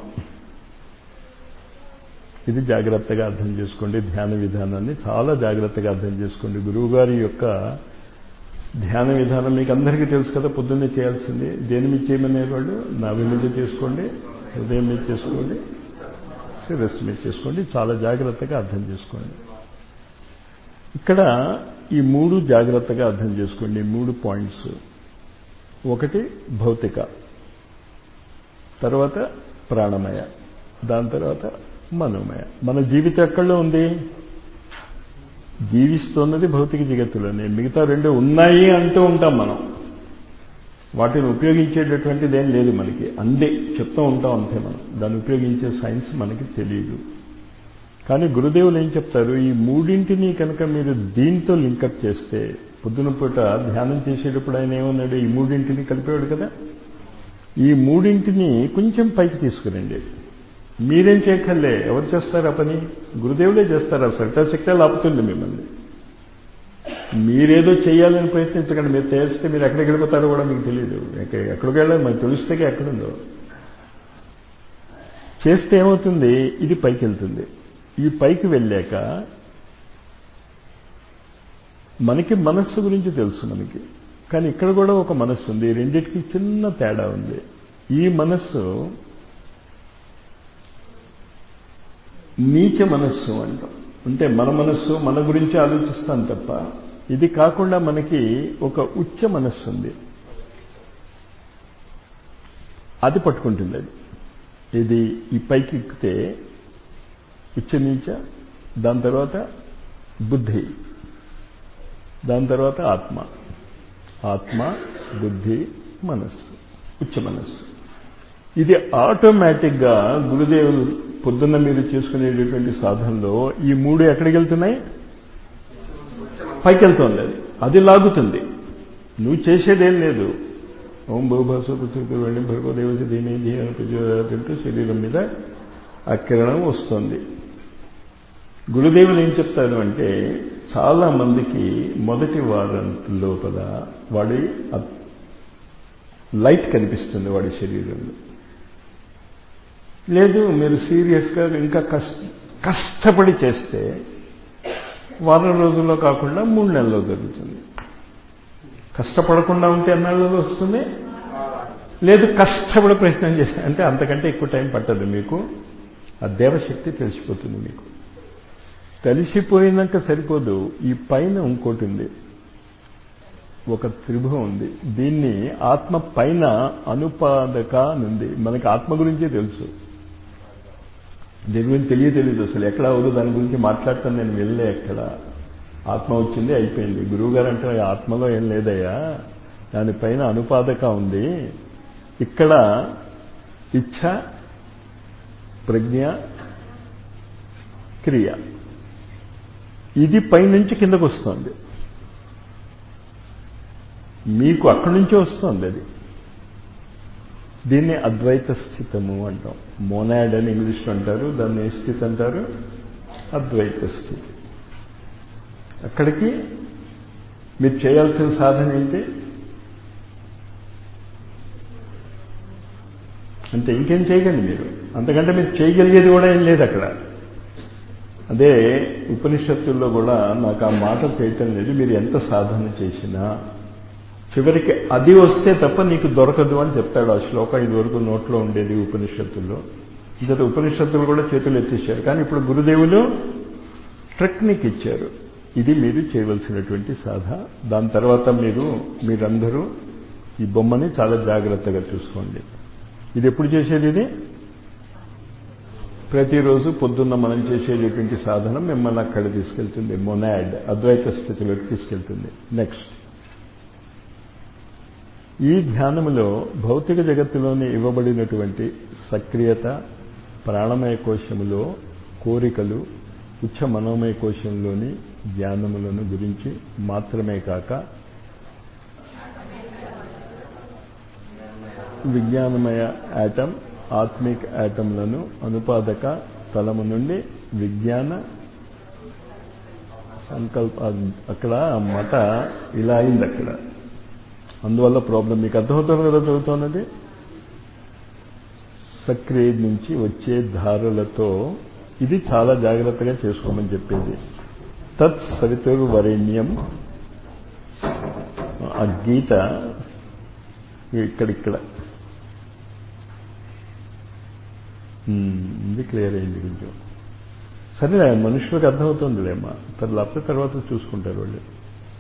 S1: ఇది జాగ్రత్తగా అర్థం చేసుకోండి ధ్యాన విధానాన్ని చాలా జాగ్రత్తగా అర్థం చేసుకోండి గురువుగారి యొక్క ధ్యాన విధానం మీకు అందరికీ తెలుసు కదా పొద్దున్నే చేయాల్సింది దేని మీద చేయమనేవాళ్ళు నాభి మీద చేసుకోండి హృదయం మీద చేసుకోండి శిరస్సు మీద చేసుకోండి చాలా జాగ్రత్తగా అర్థం చేసుకోండి ఇక్కడ ఈ మూడు జాగ్రత్తగా అర్థం చేసుకోండి ఈ మూడు పాయింట్స్ ఒకటి భౌతిక తర్వాత ప్రాణమయ దాని తర్వాత మనోమయ మన జీవితం ఎక్కడో ఉంది జీవిస్తున్నది భౌతిక జగత్తులోనే మిగతా రెండు ఉన్నాయి అంటూ ఉంటాం మనం వాటిని ఉపయోగించేటటువంటిది ఏం లేదు మనకి అందే చెప్తూ ఉంటాం అంతే మనం దాన్ని ఉపయోగించే సైన్స్ మనకి తెలియదు కానీ గురుదేవులు ఏం చెప్తారు ఈ మూడింటిని కనుక మీరు దీంతో లింకప్ చేస్తే పొద్దున పూట ధ్యానం చేసేటప్పుడు ఆయన ఏమన్నాడు ఈ మూడింటిని కలిపేవాడు కదా ఈ మూడింటిని కొంచెం పైకి తీసుకురండి మీరేం చేయక్కర్లే ఎవరు చేస్తారు ఆ పని గురుదేవులే చేస్తారు ఆ శక్తాశక్తాలు ఆపుతుంది మిమ్మల్ని మీరేదో చేయాలని ప్రయత్నించకండి మీరు చేస్తే మీరు ఎక్కడికి వెళ్ళిపోతారో కూడా మీకు తెలియదు ఎక్కడికి వెళ్ళాలి మనకు తెలిస్తే ఎక్కడుందో చేస్తే ఏమవుతుంది ఇది పైకి వెళ్తుంది ఈ పైకి వెళ్ళాక మనకి మనస్సు గురించి తెలుసు మనకి కానీ ఇక్కడ కూడా ఒక మనస్సు ఉంది రెండింటికి చిన్న తేడా ఉంది ఈ మనస్సు నీచ మనస్సు అంటాం అంటే మన మనస్సు మన గురించి ఆలోచిస్తాం తప్ప ఇది కాకుండా మనకి ఒక ఉచ్చ మనస్సు ఉంది అది పట్టుకుంటుంది అది ఇది ఈ పైకి ఎక్కితే ఉచ్చ నీచ దాని తర్వాత బుద్ధి దాని తర్వాత ఆత్మ ఆత్మ బుద్ధి మనస్సు ఉచ్చ మనస్సు ఇది ఆటోమేటిక్గా గురుదేవులు పొద్దున్న మీరు చేసుకునేటటువంటి సాధనలో ఈ మూడు ఎక్కడికి వెళ్తున్నాయి పైకి వెళ్తుంది అది అది లాగుతుంది నువ్వు చేసేదేం లేదు ఓం భూభాసుకు వెళ్ళి భర్గోదేవసి దీని తింటూ శరీరం మీద ఆ కిరణం వస్తుంది గురుదేవులు ఏం చెప్తారు అంటే చాలా మందికి మొదటి వారం లోపల వాడి లైట్ కనిపిస్తుంది వాడి శరీరంలో లేదు మీరు సీరియస్గా ఇంకా కష్ట కష్టపడి చేస్తే వారం రోజుల్లో కాకుండా మూడు నెలల్లో జరుగుతుంది కష్టపడకుండా ఉంటే ఎన్నాళ్ళలో వస్తుంది లేదు కష్టపడి ప్రయత్నం చేస్తే అంటే అంతకంటే ఎక్కువ టైం పట్టదు మీకు ఆ దేవశక్తి తెలిసిపోతుంది మీకు తెలిసిపోయినాక సరిపోదు ఈ పైన ఇంకోటి ఉంది ఒక త్రిభువం ఉంది దీన్ని ఆత్మ పైన అనుపాదక ఉంది మనకి ఆత్మ గురించే తెలుసు దీని గురించి తెలియ తెలియదు అసలు ఎక్కడ అవదు దాని గురించి మాట్లాడతాను నేను వెళ్ళే ఎక్కడ ఆత్మ వచ్చింది అయిపోయింది గురువుగారు అంటే ఆత్మలో ఏం లేదయ్యా దానిపైన అనుపాదక ఉంది ఇక్కడ ఇచ్ఛ ప్రజ్ఞ క్రియ ఇది పైనుంచి కిందకు వస్తుంది మీకు అక్కడి నుంచే వస్తుంది అది దీన్ని అద్వైత స్థితము అంటాం మోనాడ్ అని ఇంగ్లీష్లో అంటారు దాన్ని ఏ స్థితి అంటారు అద్వైత స్థితి అక్కడికి మీరు చేయాల్సిన సాధన ఏంటి అంటే ఇంకేం చేయకండి మీరు అంతకంటే మీరు చేయగలిగేది కూడా ఏం లేదు అక్కడ అదే ఉపనిషత్తుల్లో కూడా నాకు ఆ మాట చేయటం లేదు మీరు ఎంత సాధన చేసినా చివరికి అది వస్తే తప్ప నీకు దొరకదు అని చెప్తాడు ఆ శ్లోకం ఇదివరకు నోట్లో ఉండేది ఉపనిషత్తుల్లో ఇంకా ఉపనిషత్తులు కూడా చేతులు ఎత్తేసారు కానీ ఇప్పుడు గురుదేవులు టెక్నిక్ ఇచ్చారు ఇది మీరు చేయవలసినటువంటి సాధ దాని తర్వాత మీరు మీరందరూ ఈ బొమ్మని చాలా జాగ్రత్తగా చూసుకోండి ఇది ఎప్పుడు చేసేది ఇది ప్రతిరోజు పొద్దున్న మనం చేసేటటువంటి సాధన మిమ్మల్ని అక్కడ తీసుకెళ్తుంది మొనాడ్ అద్వైత స్థితిలోకి తీసుకెళ్తుంది నెక్స్ట్ ఈ ధ్యానములో భౌతిక జగత్తులోని ఇవ్వబడినటువంటి సక్రియత ప్రాణమయ కోశములో కోరికలు ఉచ్చ మనోమయ కోశంలోని జ్ఞానములను గురించి మాత్రమే కాక విజ్ఞానమయ యాటం ఆత్మిక్ యాటంలను అనుపాదక తలము నుండి విజ్ఞాన సంకల్ప అక్కడ మత ఇలా అయింది అక్కడ అందువల్ల ప్రాబ్లం మీకు అర్థమవుతుంది కదా చదువుతున్నది సక్రియ నుంచి వచ్చే ధారలతో ఇది చాలా జాగ్రత్తగా చేసుకోమని చెప్పేది తత్ సవితుర్ వరేణ్యం ఆ గీత ఇక్కడిక్కడ ఇది క్లియర్ అయింది కొంచెం సరే మనుషులకు అర్థమవుతుందిలేమ్మా తర్వాత తర్వాత చూసుకుంటారు వాళ్ళు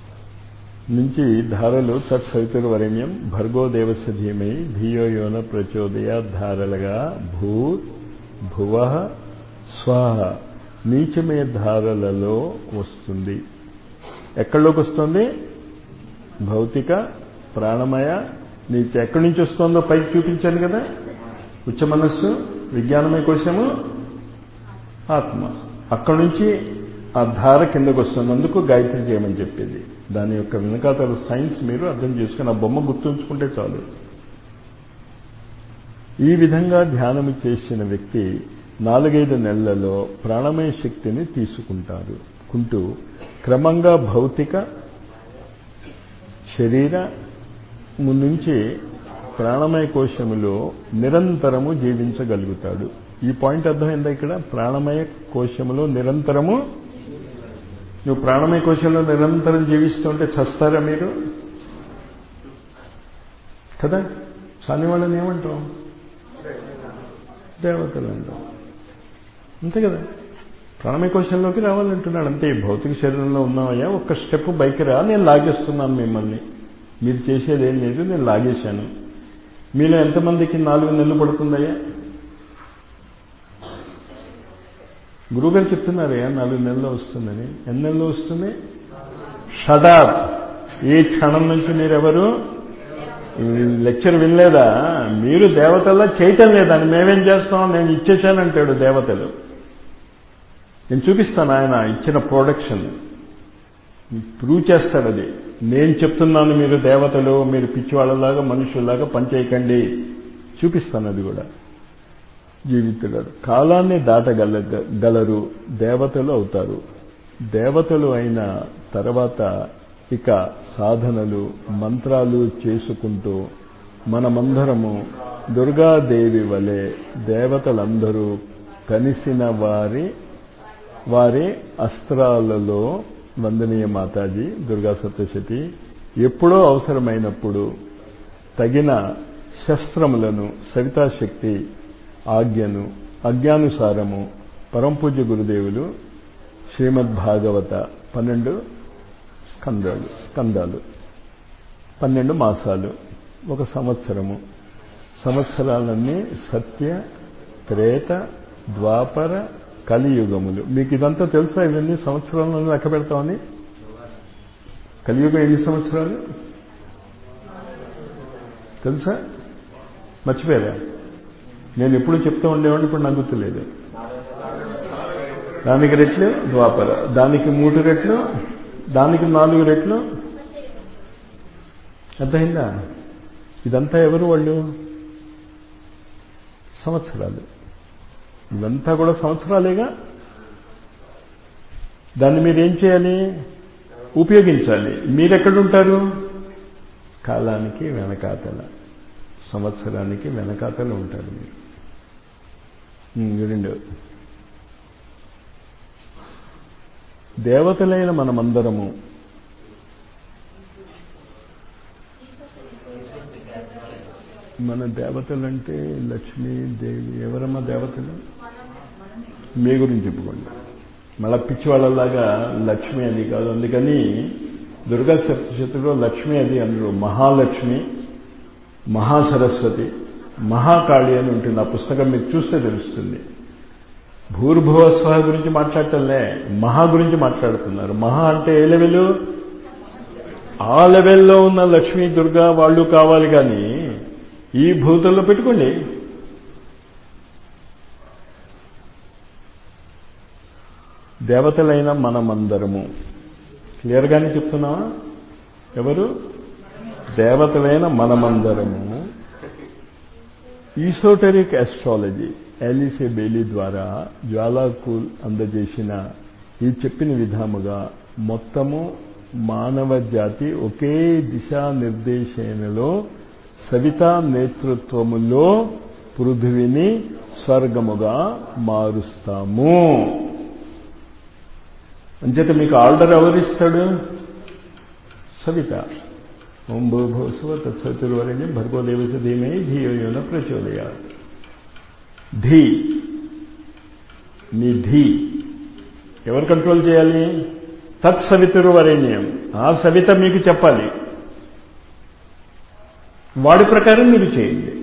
S1: నుంచి ధారలు తత్సవితుర్వరేణ్యం భర్గో దేవస్య ధీమై ధియో యోన ప్రచోదయ ధారలుగా భూ భువ స్వాహ నీచమే ధారలలో వస్తుంది ఎక్కడిలోకి వస్తుంది భౌతిక ప్రాణమయ నీచ ఎక్కడి నుంచి వస్తుందో పైకి చూపించాను కదా ఉచ్చ మనస్సు విజ్ఞానమయ కోశము ఆత్మ అక్కడి నుంచి ఆ ధార కిందకు వస్తున్నందుకు గాయత్రి చేయమని చెప్పేది దాని యొక్క వెనకాతల సైన్స్ మీరు అర్థం చేసుకుని ఆ బొమ్మ గుర్తుంచుకుంటే చాలు ఈ విధంగా ధ్యానము చేసిన వ్యక్తి నాలుగైదు నెలలలో ప్రాణమయ శక్తిని తీసుకుంటారు కుంటూ క్రమంగా భౌతిక శరీర నుంచి ప్రాణమయ కోశములో నిరంతరము జీవించగలుగుతాడు ఈ పాయింట్ అర్థమైందా ఇక్కడ ప్రాణమయ కోశములో నిరంతరము నువ్వు ప్రాణమయ కోశంలో నిరంతరం జీవిస్తుంటే చస్తారా మీరు కదా చాని వాళ్ళని ఏమంటాం దేవతలు అంటాం అంతే కదా ప్రాణమయ కోశంలోకి రావాలంటున్నాడు అంతే భౌతిక శరీరంలో ఉన్నామయ్యా ఒక్క స్టెప్ బైక్ రా నేను లాగేస్తున్నాను మిమ్మల్ని మీరు చేసేది ఏం లేదు నేను లాగేశాను మీలో ఎంతమందికి నాలుగు నెలలు పడుతుందయ్యా గురువుగారు చెప్తున్నారయ్యా నాలుగు నెలల్లో వస్తుందని ఎన్ని నెలలు వస్తుంది షడాప్ ఈ క్షణం నుంచి మీరెవరు లెక్చర్ వినలేదా మీరు దేవతల్లా చేయటం లేదని మేమేం చేస్తాం నేను ఇచ్చేశానంటాడు దేవతలు నేను చూపిస్తాను ఆయన ఇచ్చిన ప్రొడక్షన్ ప్రూవ్ చేస్తాడు అది నేను చెప్తున్నాను మీరు దేవతలు మీరు పిచ్చివాళ్ళలాగా మనుషుల్లాగా పనిచేయకండి చూపిస్తాను అది కూడా జీవితుడు కాలాన్ని దాటగల గలరు దేవతలు అవుతారు దేవతలు అయిన తర్వాత ఇక సాధనలు మంత్రాలు చేసుకుంటూ మనమందరము దుర్గాదేవి వలె దేవతలందరూ కలిసిన వారి వారి అస్త్రాలలో వందనీయ మాతాజీ దుర్గా సప్తశతి ఎప్పుడో అవసరమైనప్పుడు తగిన శస్త్రములను సవితాశక్తి ఆజ్ఞను అజ్ఞానుసారము పరంపూజ్య గురుదేవులు శ్రీమద్ భాగవత పన్నెండు స్కందాలు స్కందాలు పన్నెండు మాసాలు ఒక సంవత్సరము సంవత్సరాలన్నీ సత్య త్రేత ద్వాపర కలియుగములు మీకు ఇదంతా తెలుసా ఇవన్నీ సంవత్సరాలను లెక్క పెడతామని కలియుగం ఎన్ని సంవత్సరాలు తెలుసా మర్చిపోయారా నేను ఎప్పుడు చెప్తూ ఉండేవాడిని ఇప్పుడు నాకు గుర్తులేదు దానికి రెట్లు ద్వాపర దానికి మూడు రెట్లు దానికి నాలుగు రెట్లు అర్థమైందా ఇదంతా ఎవరు వాళ్ళు సంవత్సరాలు ఇవంతా కూడా సంవత్సరాలేగా దాన్ని మీరు ఏం చేయాలి ఉపయోగించాలి మీరెక్కడుంటారు కాలానికి వెనకాతల సంవత్సరానికి వెనకాతల ఉంటారు మీరు రెండు దేవతలైన మనమందరము మన దేవతలంటే లక్ష్మీ దేవి ఎవరమ్మా దేవతలు మీ గురించి చెప్పుకోండి మళ్ళా పిచ్చి వాళ్ళలాగా లక్ష్మి అది కాదు అందుకని దుర్గా సప్తశతిలో లక్ష్మి అది అందులో మహాలక్ష్మి మహాసరస్వతి మహాకాళి అని ఉంటుంది ఆ పుస్తకం మీరు చూస్తే తెలుస్తుంది భూర్భువ స్వహ గురించి మాట్లాడటంలే మహా గురించి మాట్లాడుతున్నారు మహా అంటే ఏ లెవెల్ ఆ లెవెల్లో ఉన్న లక్ష్మీ దుర్గా వాళ్ళు కావాలి కానీ ఈ భూతంలో పెట్టుకోండి దేవతలైన మనమందరము క్లియర్గానే చెప్తున్నావా ఎవరు దేవతలైన మనమందరము ఈసోటరిక్ ఆస్ట్రాలజీ ఎలిసే బెయిలీ ద్వారా జ్వాలాకూల్ అందజేసిన ఈ చెప్పిన విధముగా మొత్తము మానవ జాతి ఒకే దిశానిర్దేశనలో సవితా నేతృత్వములో పృథివిని స్వర్గముగా మారుస్తాము అంచేత మీకు ఆర్డర్ ఎవరిస్తాడు సవిత ఓం భూభోస్వ తత్సతుర్వరణ్యం భర్గోదేవస ధీమై ధీయోన ప్రచోదయ ధీ నీ ధీ ఎవరు కంట్రోల్ చేయాలి తత్సవితురు వరేణ్యం ఆ సవిత మీకు చెప్పాలి వాడి ప్రకారం మీరు చేయండి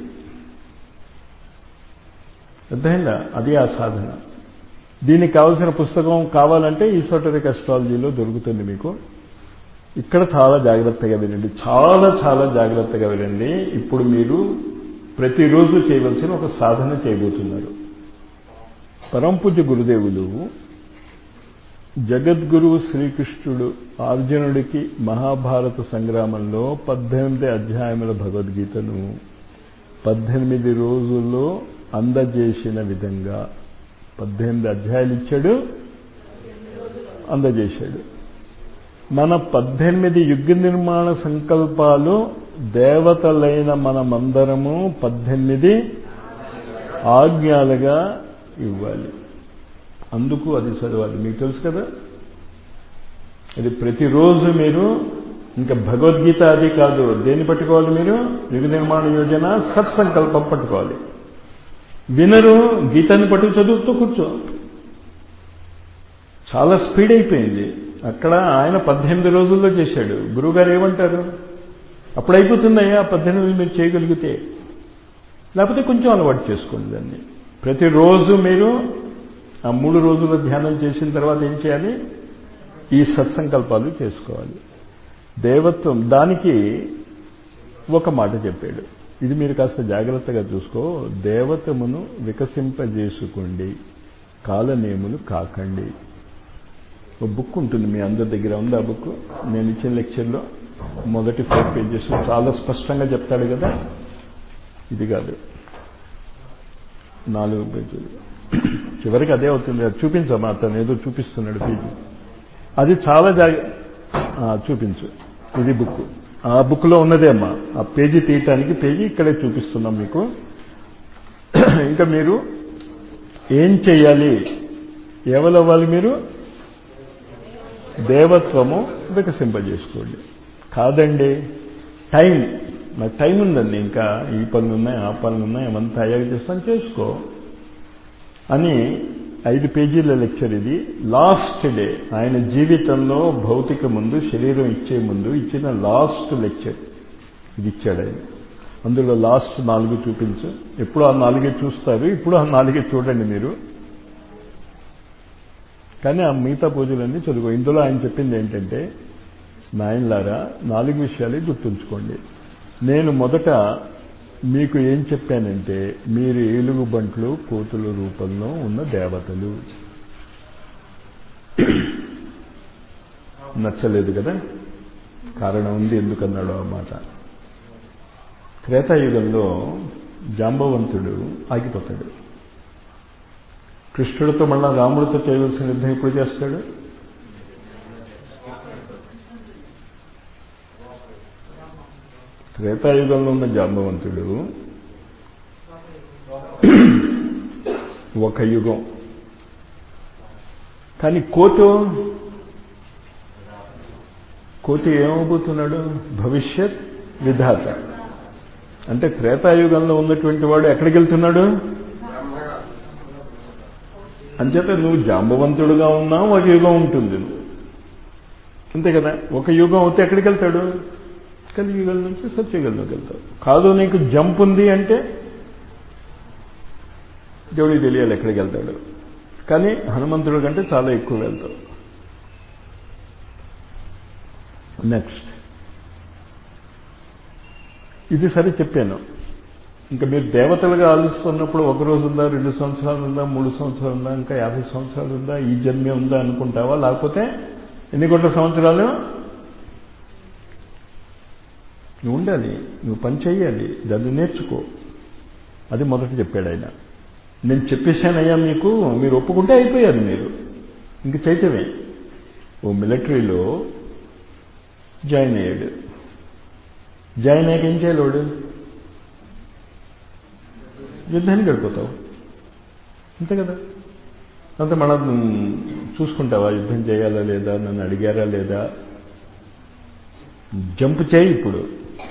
S1: అర్థమైందా అది ఆ సాధన దీనికి కావలసిన పుస్తకం కావాలంటే ఈసోటరిక్ అస్ట్రాలజీలో దొరుకుతుంది మీకు ఇక్కడ చాలా జాగ్రత్తగా వినండి చాలా చాలా జాగ్రత్తగా వినండి ఇప్పుడు మీరు ప్రతిరోజు చేయవలసిన ఒక సాధన చేయబోతున్నారు పరంపూజ్య గురుదేవులు జగద్గురువు శ్రీకృష్ణుడు అర్జునుడికి మహాభారత సంగ్రామంలో పద్దెనిమిది అధ్యాయముల భగవద్గీతను పద్దెనిమిది రోజుల్లో అందజేసిన విధంగా పద్దెనిమిది అధ్యాయాలు ఇచ్చాడు అందజేశాడు మన పద్దెనిమిది యుగ నిర్మాణ సంకల్పాలు దేవతలైన మనమందరము పద్దెనిమిది ఆజ్ఞలుగా ఇవ్వాలి అందుకు అది చదవాలి మీకు తెలుసు కదా అది ప్రతిరోజు మీరు ఇంకా భగవద్గీత అది కాదు దేన్ని పట్టుకోవాలి మీరు యుగ నిర్మాణ యోజన సత్సంకల్పం పట్టుకోవాలి వినరు గీతాన్ని పట్టుకు చదువుతూ కూర్చో చాలా స్పీడ్ అయిపోయింది అక్కడ ఆయన పద్దెనిమిది రోజుల్లో చేశాడు గురువుగారు ఏమంటారు అప్పుడు అయిపోతుందయ్యా పద్దెనిమిది మీరు చేయగలిగితే లేకపోతే కొంచెం అలవాటు చేసుకోండి దాన్ని ప్రతిరోజు మీరు ఆ మూడు రోజుల ధ్యానం చేసిన తర్వాత ఏం చేయాలి ఈ సత్సంకల్పాలు చేసుకోవాలి దేవత్వం దానికి ఒక మాట చెప్పాడు ఇది మీరు కాస్త జాగ్రత్తగా చూసుకో దేవతమును వికసింపజేసుకోండి కాలనేములు కాకండి ఒక బుక్ ఉంటుంది మీ అందరి దగ్గర ఉంది ఆ బుక్ నేను ఇచ్చిన లెక్చర్లో మొదటి ఫోర్ పేజెస్ చాలా స్పష్టంగా చెప్తాడు కదా ఇది కాదు నాలుగు పేజీలు చివరికి అదే అవుతుంది అది చూపించమ్మా అతను ఏదో చూపిస్తున్నాడు పేజీ అది చాలా జాగ చూపించు ఇది బుక్ ఆ బుక్లో ఉన్నదే అమ్మా ఆ పేజీ తీయటానికి పేజీ ఇక్కడే చూపిస్తున్నాం మీకు ఇంకా మీరు ఏం చెయ్యాలి ఎవరవ్వాలి మీరు దేవత్వము వికసింపజేసుకోండి కాదండి టైం నాకు టైం ఉందండి ఇంకా ఈ పనులు ఉన్నాయి ఆ పనులు ఉన్నాయి ఏమంతా అయ్యాక చేస్తాను చేసుకో అని ఐదు పేజీల లెక్చర్ ఇది లాస్ట్ డే ఆయన జీవితంలో భౌతిక ముందు శరీరం ఇచ్చే ముందు ఇచ్చిన లాస్ట్ లెక్చర్ ఇది ఇచ్చాడు ఆయన అందులో లాస్ట్ నాలుగు చూపించు ఎప్పుడు ఆ నాలుగే చూస్తారు ఇప్పుడు ఆ నాలుగే చూడండి మీరు కానీ ఆ మిగతా పూజలన్నీ చదువుకో ఇందులో ఆయన చెప్పింది ఏంటంటే నాయనలారా నాలుగు విషయాలే గుర్తుంచుకోండి నేను మొదట మీకు ఏం చెప్పానంటే మీరు ఏలుగు బంట్లు కోతుల రూపంలో ఉన్న దేవతలు నచ్చలేదు కదా కారణం ఉంది ఎందుకన్నాడు ఆ మాట త్రేతాయుగంలో జాంబవంతుడు ఆగిపోతాడు కృష్ణుడితో మళ్ళా రాముడితో చేయవలసిన యుద్ధం ఎప్పుడు చేస్తాడు త్రేతాయుగంలో ఉన్న జాంబవంతుడు ఒక యుగం కానీ కోటు కోటి ఏమవుతున్నాడు భవిష్యత్ విధాత అంటే త్రేతాయుగంలో ఉన్నటువంటి వాడు ఎక్కడికి వెళ్తున్నాడు అంచేత నువ్వు జాంబవంతుడుగా ఉన్నావు ఒక యుగం ఉంటుంది అంతే కదా ఒక యుగం అవుతే ఎక్కడికి వెళ్తాడు కలియుగం నుంచి సత్యుగంలోకి వెళ్తావు కాదు నీకు జంప్ ఉంది అంటే దేవుడికి తెలియాలి ఎక్కడికి వెళ్తాడు కానీ హనుమంతుడు కంటే చాలా ఎక్కువ వెళ్తావు నెక్స్ట్ ఇది సరే చెప్పాను ఇంకా మీరు దేవతలుగా ఆలోచిస్తున్నప్పుడు ఒక రోజు ఉందా రెండు సంవత్సరాలు ఉందా మూడు సంవత్సరాలు ఉందా ఇంకా యాభై సంవత్సరాలు ఉందా ఈ జన్మే ఉందా అనుకుంటావా లేకపోతే ఎన్ని కోట్ల సంవత్సరాలు నువ్వు ఉండాలి నువ్వు పని చేయాలి దాన్ని నేర్చుకో అది మొదట చెప్పాడు ఆయన నేను చెప్పేశానయ్యా మీకు మీరు ఒప్పుకుంటే అయిపోయారు మీరు ఇంక చైతమే ఓ మిలిటరీలో జాయిన్ అయ్యాడు జాయిన్ అయ్యాక ఏం చేయాలి వాడు యుద్ధాన్ని గడిపోతావు అంతే కదా అంతే మనం చూసుకుంటావా యుద్ధం చేయాలా లేదా నన్ను అడిగారా లేదా జంప్ చేయి ఇప్పుడు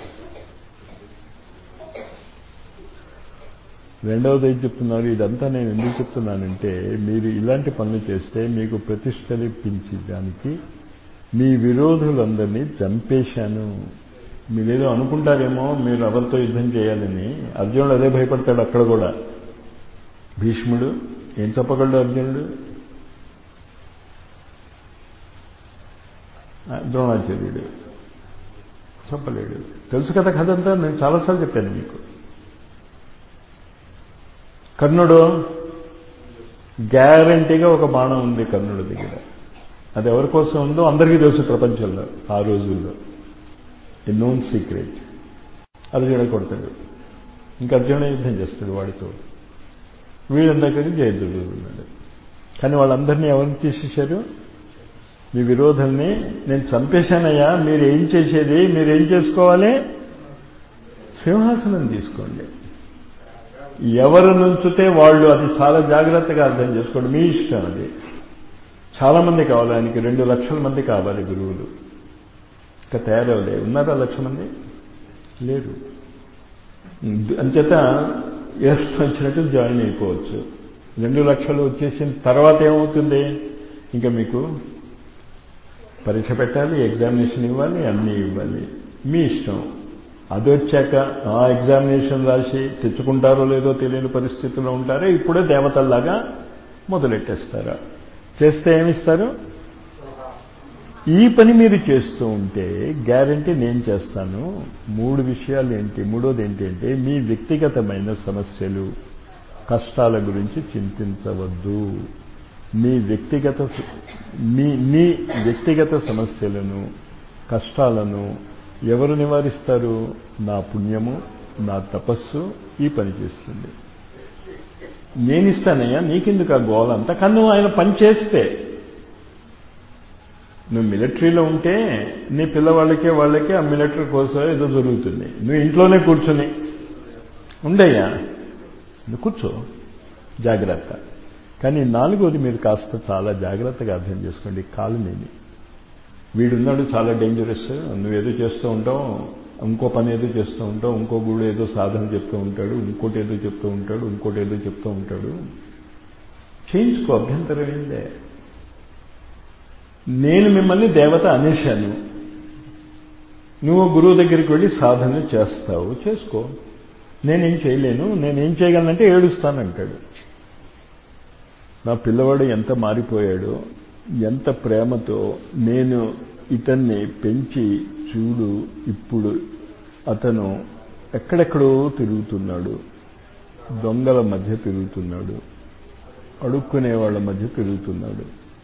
S1: రెండవది ఏం చెప్తున్నారు ఇదంతా నేను ఎందుకు చెప్తున్నానంటే మీరు ఇలాంటి పనులు చేస్తే మీకు ప్రతిష్టలిప్పించడానికి మీ విరోధులందరినీ చంపేశాను మీరేదో అనుకుంటారేమో మీరు ఎవరితో యుద్ధం చేయాలని అర్జునుడు అదే భయపడతాడు అక్కడ కూడా భీష్ముడు ఏం చెప్పగలడు అర్జునుడు ద్రోణాచార్యుడు చెప్పలేడు తెలుసు కదా కథ అంతా నేను చాలాసార్లు చెప్పాను మీకు కర్ణుడు గ్యారంటీగా ఒక బాణం ఉంది కర్ణుడి దగ్గర అది ఎవరి కోసం ఉందో అందరికీ తెలుసు ప్రపంచంలో ఆ రోజుల్లో ఏ నోన్ సీక్రెట్ అర్జున కొడతాడు ఇంకా అర్జున యుద్ధం చేస్తాడు వాడితో వీళ్ళని దగ్గరికి జయద్రుడు ఉన్నాడు కానీ వాళ్ళందరినీ ఎవరిని తీసేశారు మీ విరోధుల్ని నేను చంపేశానయ్యా మీరు ఏం చేసేది మీరు ఏం చేసుకోవాలి సింహాసనం తీసుకోండి ఎవరు నుంచితే వాళ్ళు అది చాలా జాగ్రత్తగా అర్థం చేసుకోండి మీ ఇష్టం అది చాలా మంది కావాలి ఆయనకి రెండు లక్షల మంది కావాలి గురువులు ఇంకా తయారవలే ఉన్నారా లక్ష మంది లేరు అంచేత ఇష్టం వచ్చినట్టు జాయిన్ అయిపోవచ్చు రెండు లక్షలు వచ్చేసిన తర్వాత ఏమవుతుంది ఇంకా మీకు పరీక్ష పెట్టాలి ఎగ్జామినేషన్ ఇవ్వాలి అన్నీ ఇవ్వాలి మీ ఇష్టం అది వచ్చాక ఆ ఎగ్జామినేషన్ రాసి తెచ్చుకుంటారో లేదో తెలియని పరిస్థితుల్లో ఉంటారో ఇప్పుడే దేవతల్లాగా మొదలెట్టేస్తారా చేస్తే ఏమిస్తారు ఈ పని మీరు చేస్తూ ఉంటే గ్యారంటీ నేను చేస్తాను మూడు విషయాలు ఏంటి మూడోది ఏంటి అంటే మీ వ్యక్తిగతమైన సమస్యలు కష్టాల గురించి చింతించవద్దు మీ వ్యక్తిగత మీ మీ వ్యక్తిగత సమస్యలను కష్టాలను ఎవరు నివారిస్తారు నా పుణ్యము నా తపస్సు ఈ పని చేస్తుంది నేనిస్తానయ్యా నీకెందుకు ఆ గోల్ అంతా కానీ నువ్వు ఆయన పని చేస్తే నువ్వు మిలిటరీలో ఉంటే నీ పిల్లవాళ్ళకే వాళ్ళకే ఆ మిలిటరీ కోసం ఏదో జరుగుతుంది నువ్వు ఇంట్లోనే కూర్చొని ఉండయ్యా నువ్వు కూర్చో జాగ్రత్త కానీ నాలుగోది మీరు కాస్త చాలా జాగ్రత్తగా అర్థం చేసుకోండి కాలునేమి వీడున్నాడు చాలా డేంజరస్ నువ్వేదో చేస్తూ ఉంటావు ఇంకో పని ఏదో చేస్తూ ఉంటావు ఇంకో గుడు ఏదో సాధన చెప్తూ ఉంటాడు ఇంకోటి ఏదో చెప్తూ ఉంటాడు ఇంకోటి ఏదో చెప్తూ ఉంటాడు చేయించుకో అభ్యంతరం ఏందే నేను మిమ్మల్ని దేవత అనేశాను నువ్వు గురువు దగ్గరికి వెళ్ళి సాధన చేస్తావు చేసుకో నేనేం చేయలేను నేనేం చేయగలనంటే ఏడుస్తానంటాడు నా పిల్లవాడు ఎంత మారిపోయాడో ఎంత ప్రేమతో నేను ఇతన్ని పెంచి చూడు ఇప్పుడు అతను ఎక్కడెక్కడో తిరుగుతున్నాడు దొంగల మధ్య తిరుగుతున్నాడు అడుక్కునే వాళ్ళ మధ్య తిరుగుతున్నాడు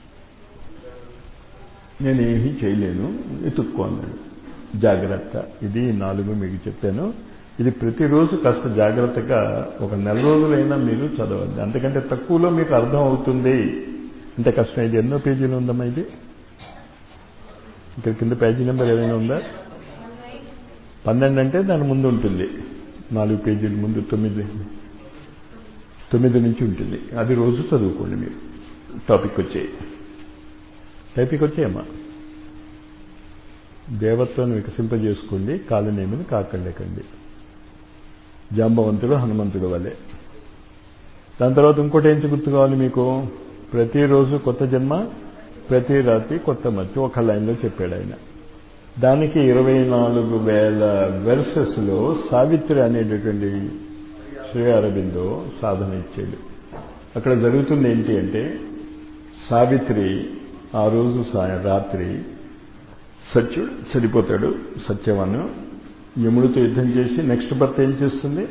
S1: నేనేమీ చేయలేను ఎత్తుక్కో అన్నాడు జాగ్రత్త ఇది నాలుగు మీకు చెప్పాను ఇది ప్రతిరోజు కాస్త జాగ్రత్తగా ఒక నెల రోజులైనా మీరు చదవండి అంతకంటే తక్కువలో మీకు అర్థం అవుతుంది అంటే కష్టం ఇది ఎన్నో పేజీలు ఉందమ్మా ఇది ఇక్కడ కింద పేజీ నెంబర్ ఏదైనా ఉందా పన్నెండు అంటే దాని ముందు ఉంటుంది నాలుగు పేజీల ముందు తొమ్మిది తొమ్మిది నుంచి ఉంటుంది అది రోజు చదువుకోండి మీరు టాపిక్ వచ్చేయి టాపిక్ వచ్చేయమ్మా దేవత్వాన్ని వికసింపజేసుకోండి కాలనేమిని కాకలేకండి జాంబవంతుడు హనుమంతుడు వలె దాని తర్వాత ఇంకోటి ఏంటి గుర్తు కావాలి మీకు ప్రతిరోజు కొత్త జన్మ ప్రతి రాత్రి కొత్త మధ్య ఒక లైన్లో చెప్పాడు ఆయన దానికి ఇరవై నాలుగు వేల వెర్సెస్లో సావిత్రి అనేటటువంటి శ్రీ అరబిందో సాధన ఇచ్చాడు అక్కడ జరుగుతుంది ఏంటి అంటే సావిత్రి ఆ రోజు రాత్రి సత్యుడు చనిపోతాడు సత్యవను యముడితో యుద్ధం చేసి నెక్స్ట్ బర్త్ ఏం చేస్తుంది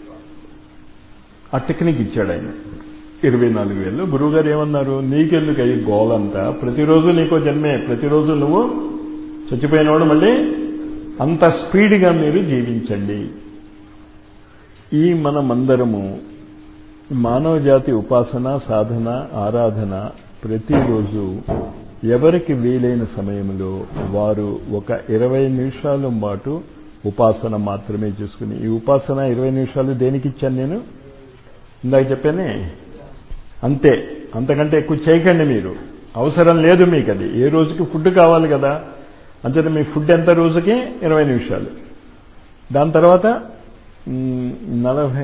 S1: ఆ టెక్నిక్ ఇచ్చాడు ఆయన ఇరవై నాలుగు వేలు గురువుగారు ఏమన్నారు నీకెందుకు అయ్యి గోలంతా ప్రతిరోజు నీకో జన్మే ప్రతిరోజు నువ్వు చచ్చిపోయినవాడు మళ్ళీ అంత స్పీడ్గా మీరు జీవించండి ఈ మనమందరము మానవ జాతి ఉపాసన సాధన ఆరాధన ప్రతిరోజు ఎవరికి వీలైన సమయంలో వారు ఒక ఇరవై నిమిషాల పాటు ఉపాసన మాత్రమే చేసుకుని ఈ ఉపాసన ఇరవై నిమిషాలు దేనికి ఇచ్చాను నేను ఇందాక చెప్పానే అంతే అంతకంటే ఎక్కువ చేయకండి మీరు అవసరం లేదు మీకు అది ఏ రోజుకి ఫుడ్ కావాలి కదా అంతేత మీ ఫుడ్ ఎంత రోజుకి ఇరవై నిమిషాలు దాని తర్వాత నలభై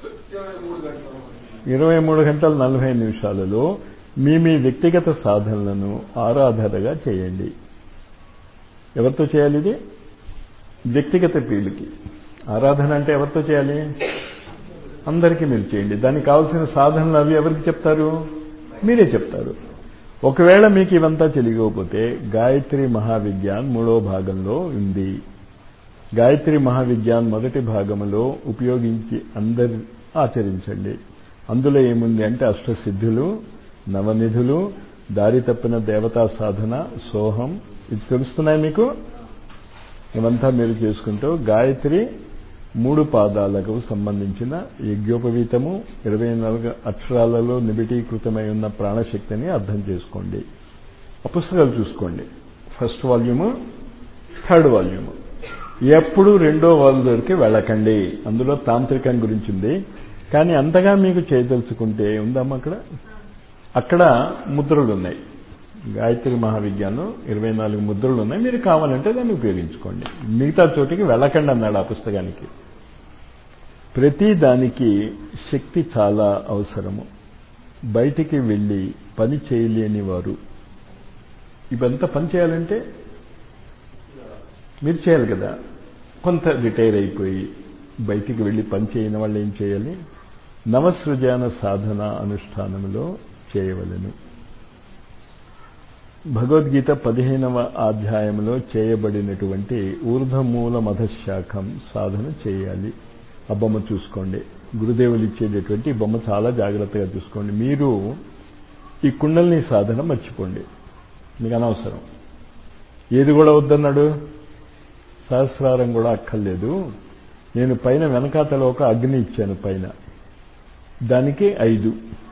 S1: ఇరవై మూడు గంటల నలభై నిమిషాలలో మీ మీ వ్యక్తిగత సాధనలను ఆరాధనగా చేయండి ఎవరితో చేయాలి ఇది వ్యక్తిగత పీళ్ళకి ఆరాధన అంటే ఎవరితో చేయాలి అందరికీ మీరు చేయండి దానికి కావాల్సిన సాధనలు అవి ఎవరికి చెప్తారు మీరే చెప్తారు ఒకవేళ మీకు ఇవంతా తెలియకపోతే గాయత్రి మహావిజ్ఞాన్ మూడో భాగంలో ఉంది గాయత్రి మహావిజ్ఞాన్ మొదటి భాగంలో ఉపయోగించి అందరు ఆచరించండి అందులో ఏముంది అంటే అష్టసిద్ధులు నవనిధులు దారి తప్పిన దేవతా సాధన సోహం ఇది తెలుస్తున్నాయి మీకు ఇవంతా మీరు చేసుకుంటూ గాయత్రి మూడు పాదాలకు సంబంధించిన యజ్ఞోపవీతము ఇరవై నాలుగు అక్షరాలలో నిబిటీకృతమై ఉన్న ప్రాణశక్తిని అర్థం చేసుకోండి ఆ పుస్తకాలు చూసుకోండి ఫస్ట్ వాల్యూము థర్డ్ వాల్యూము ఎప్పుడు రెండో వాల్యూకి వెళ్ళకండి అందులో తాంత్రికం గురించి ఉంది కానీ అంతగా మీకు చేయదలుచుకుంటే ఉందమ్మా అక్కడ అక్కడ ముద్రలు ఉన్నాయి గాయత్రి మహావిజ్ఞానం ఇరవై నాలుగు ముద్రలు ఉన్నాయి మీరు కావాలంటే దాన్ని ఉపయోగించుకోండి మిగతా చోటికి వెళ్ళకండి అన్నాడు ఆ పుస్తకానికి ప్రతి దానికి శక్తి చాలా అవసరము బయటికి వెళ్ళి పని చేయలేని వారు ఇవంతా పని చేయాలంటే మీరు చేయాలి కదా కొంత రిటైర్ అయిపోయి బయటికి వెళ్ళి పని చేయని వాళ్ళు ఏం చేయాలి నవసృజాన సాధన అనుష్ఠానంలో చేయవలను భగవద్గీత పదిహేనవ అధ్యాయంలో చేయబడినటువంటి ఊర్ధమూల మధశాఖం సాధన చేయాలి ఆ బొమ్మ చూసుకోండి గురుదేవులు ఇచ్చేటటువంటి బొమ్మ చాలా జాగ్రత్తగా చూసుకోండి మీరు ఈ కుండల్ని సాధన మర్చిపోండి మీకు అనవసరం ఏది కూడా వద్దన్నాడు సహస్రారం కూడా అక్కర్లేదు నేను పైన వెనకాతలో ఒక అగ్ని ఇచ్చాను పైన దానికి ఐదు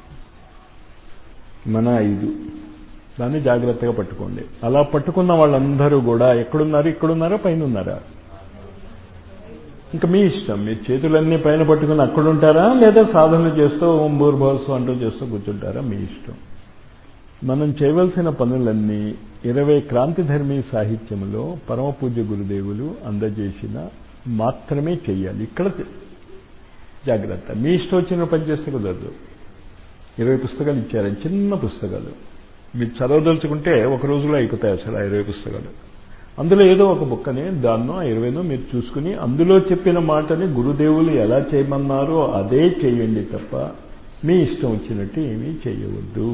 S1: మన ఐదు దాన్ని జాగ్రత్తగా పట్టుకోండి అలా పట్టుకున్న వాళ్ళందరూ కూడా ఎక్కడున్నారు ఇక్కడున్నారా పైన ఉన్నారా ఇంకా మీ ఇష్టం మీ చేతులన్నీ పైన పట్టుకుని అక్కడుంటారా లేదా సాధనలు చేస్తూ ఓం భూర్భవస్సు అంటూ చేస్తూ కూర్చుంటారా మీ ఇష్టం మనం చేయవలసిన పనులన్నీ ఇరవై క్రాంతిధర్మీ సాహిత్యంలో పరమ పూజ్య గురుదేవులు అందజేసిన మాత్రమే చెయ్యాలి ఇక్కడ జాగ్రత్త మీ ఇష్టం వచ్చిన పని చేస్తే కుదరదు ఇరవై పుస్తకాలు ఇచ్చారు చిన్న పుస్తకాలు మీరు చదవదలుచుకుంటే ఒక రోజులో అయిపోతాయి అసలు ఆ ఇరవై పుస్తకాలు అందులో ఏదో ఒక బుక్కని దాన్నో ఆ ఇరవైనో మీరు చూసుకుని అందులో చెప్పిన మాటని గురుదేవులు ఎలా చేయమన్నారో అదే చేయండి తప్ప మీ ఇష్టం వచ్చినట్టు ఏమీ చేయవద్దు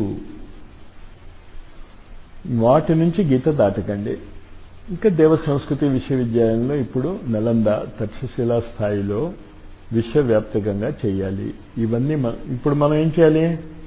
S1: వాటి నుంచి గీత దాటకండి ఇంకా దేవ సంస్కృతి విశ్వవిద్యాలయంలో ఇప్పుడు నలంద తక్షశిలా స్థాయిలో విశ్వవ్యాప్తకంగా చేయాలి ఇవన్నీ ఇప్పుడు మనం ఏం చేయాలి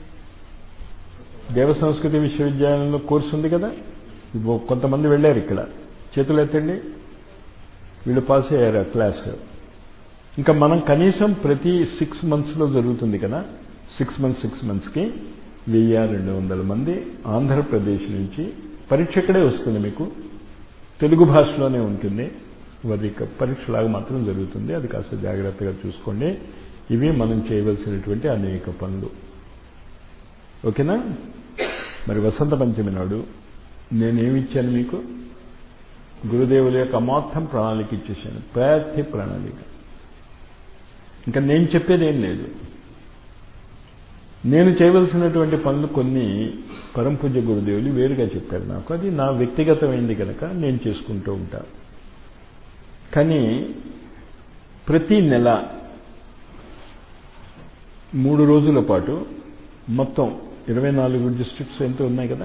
S1: దేవ సంస్కృతి విశ్వవిద్యాలయంలో కోర్సు ఉంది కదా కొంతమంది వెళ్ళారు ఇక్కడ చేతులు ఎత్తండి వీళ్ళు పాస్ అయ్యారు ఆ క్లాస్ ఇంకా మనం కనీసం ప్రతి సిక్స్ మంత్స్లో జరుగుతుంది కదా సిక్స్ మంత్స్ సిక్స్ మంత్స్కి వెయ్యి రెండు వందల మంది ఆంధ్రప్రదేశ్ నుంచి పరీక్ష ఇక్కడే వస్తుంది మీకు తెలుగు భాషలోనే ఉంటుంది వారి పరీక్షలాగా మాత్రం జరుగుతుంది అది కాస్త జాగ్రత్తగా చూసుకోండి ఇవి మనం చేయవలసినటువంటి అనేక పనులు ఓకేనా మరి వసంత పంచమి నాడు నేనేమిచ్చాను మీకు గురుదేవుల యొక్క మొత్తం ప్రణాళిక ఇచ్చేసాను ప్రతి ప్రణాళిక ఇంకా నేను చెప్పేది ఏం లేదు నేను చేయవలసినటువంటి పనులు కొన్ని పరంపూజ్య గురుదేవులు వేరుగా చెప్పారు నాకు అది నా వ్యక్తిగతమైంది కనుక నేను చేసుకుంటూ ఉంటా కానీ ప్రతి నెల మూడు రోజుల పాటు మొత్తం ఇరవై నాలుగు డిస్ట్రిక్ట్స్ ఎంతో ఉన్నాయి కదా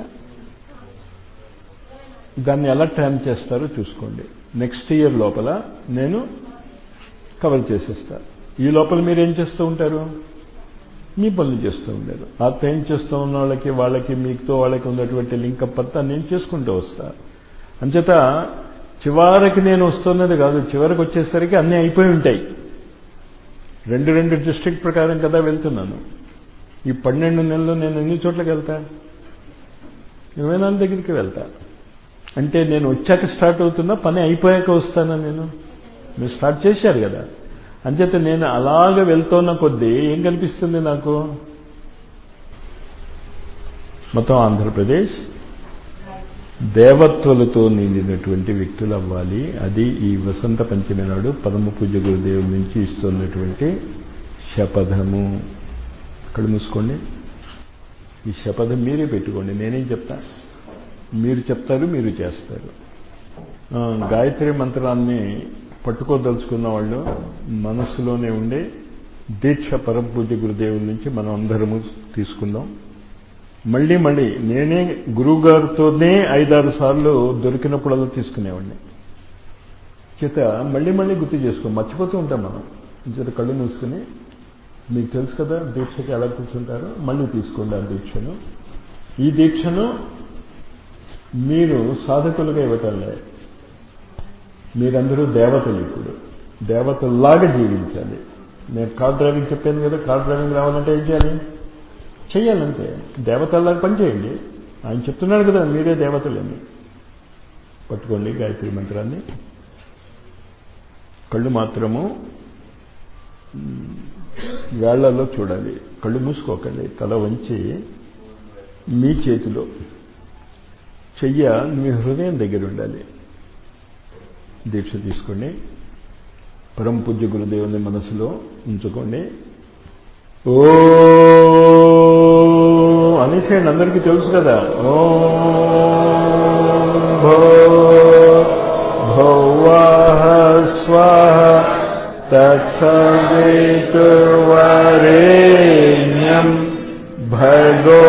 S1: దాన్ని ఎలా ట్రాన్ చేస్తారో చూసుకోండి నెక్స్ట్ ఇయర్ లోపల నేను కవర్ చేసేస్తా ఈ లోపల మీరు ఏం చేస్తూ ఉంటారు మీ పనులు చేస్తూ ఉండేది ఆ ఏం చేస్తూ ఉన్న వాళ్ళకి వాళ్ళకి మీతో వాళ్ళకి ఉన్నటువంటి లింకప్ అంతా నేను చేసుకుంటూ వస్తా అంచేత చివరికి నేను వస్తున్నది కాదు చివరికి వచ్చేసరికి అన్నీ అయిపోయి ఉంటాయి రెండు రెండు డిస్ట్రిక్ట్ ప్రకారం కదా వెళ్తున్నాను ఈ పన్నెండు నెలలు నేను ఎన్ని చోట్లకి వెళ్తా ఇరవై నాలుగు దగ్గరికి వెళ్తా అంటే నేను వచ్చాక స్టార్ట్ అవుతున్నా పని అయిపోయాక వస్తానా నేను మీరు స్టార్ట్ చేశారు కదా అంచేత నేను అలాగ వెళ్తున్న కొద్దీ ఏం కనిపిస్తుంది నాకు మొత్తం ఆంధ్రప్రదేశ్ దేవత్వలతో నిండినటువంటి వ్యక్తులు అవ్వాలి అది ఈ వసంత పంచమి నాడు పరమ పూజ గురుదేవుల నుంచి ఇస్తున్నటువంటి శపథము అక్కడ మూసుకోండి ఈ శపథం మీరే పెట్టుకోండి నేనేం చెప్తా మీరు చెప్తారు మీరు చేస్తారు ఆ, గాయత్రి మంత్రాన్ని పట్టుకోదలుచుకున్న వాళ్ళు మనస్సులోనే ఉండే దీక్ష పరమపూజ్య గురుదేవుల నుంచి మనం అందరము తీసుకుందాం మళ్ళీ మళ్ళీ నేనే గురువు గారితోనే ఐదారు సార్లు దొరికినప్పుడల్లా తీసుకునేవాడిని చేత మళ్ళీ మళ్ళీ గుర్తు చేసుకో మర్చిపోతూ ఉంటాం మనం చేత కళ్ళు మూసుకుని మీకు తెలుసు కదా దీక్షకి ఎలా కూర్చుంటారో మళ్ళీ తీసుకోండి ఆ దీక్షను ఈ దీక్షను మీరు సాధకులుగా ఇవ్వటంలే మీరందరూ దేవతలు ఇప్పుడు దేవతల్లాగా జీవించాలి నేను కార్ డ్రైవింగ్ చెప్పాను కదా కార్ డ్రైవింగ్ రావాలంటే ఏం చేయాలి చెయ్యాలంటే దేవతల్లాగా పనిచేయండి ఆయన చెప్తున్నాడు కదా మీరే దేవతలని పట్టుకోండి గాయత్రి మంత్రాన్ని కళ్ళు మాత్రము మ్, వేళ్లలో చూడాలి కళ్ళు మూసుకోకండి తల వంచి మీ చేతిలో చెయ్య మీ హృదయం దగ్గర ఉండాలి దీక్ష తీసుకోండి పరమ పూజ్య గురుదేవుని మనసులో ఉంచుకోండి ఓ అనేసేయండి అందరికీ తెలుసు కదా ఓ భో భౌవః స్వః తత్సవితుర్వరేణ్యం భగో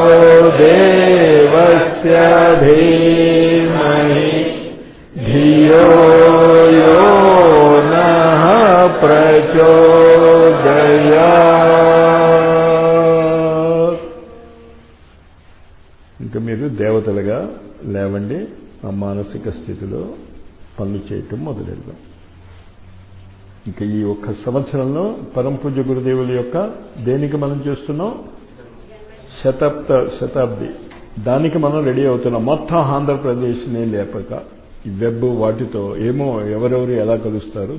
S1: దేవస్య ధీమహి ధియో యో నః ప్రచోదయాత్ ఇంకా మీరు దేవతలుగా లేవండి ఆ మానసిక స్థితిలో పనులు చేయటం మొదలెడదాం ఇంకా ఈ ఒక్క సంవత్సరంలో పరమ పూజ్య గురుదేవుల యొక్క దేనికి మనం చేస్తున్నాం శతాబ్ద శతాబ్ది దానికి మనం రెడీ అవుతున్నాం మొత్తం ఆంధ్రప్రదేశ్ని లేపక ఈ వెబ్ వాటితో ఏమో ఎవరెవరు ఎలా కలుస్తారు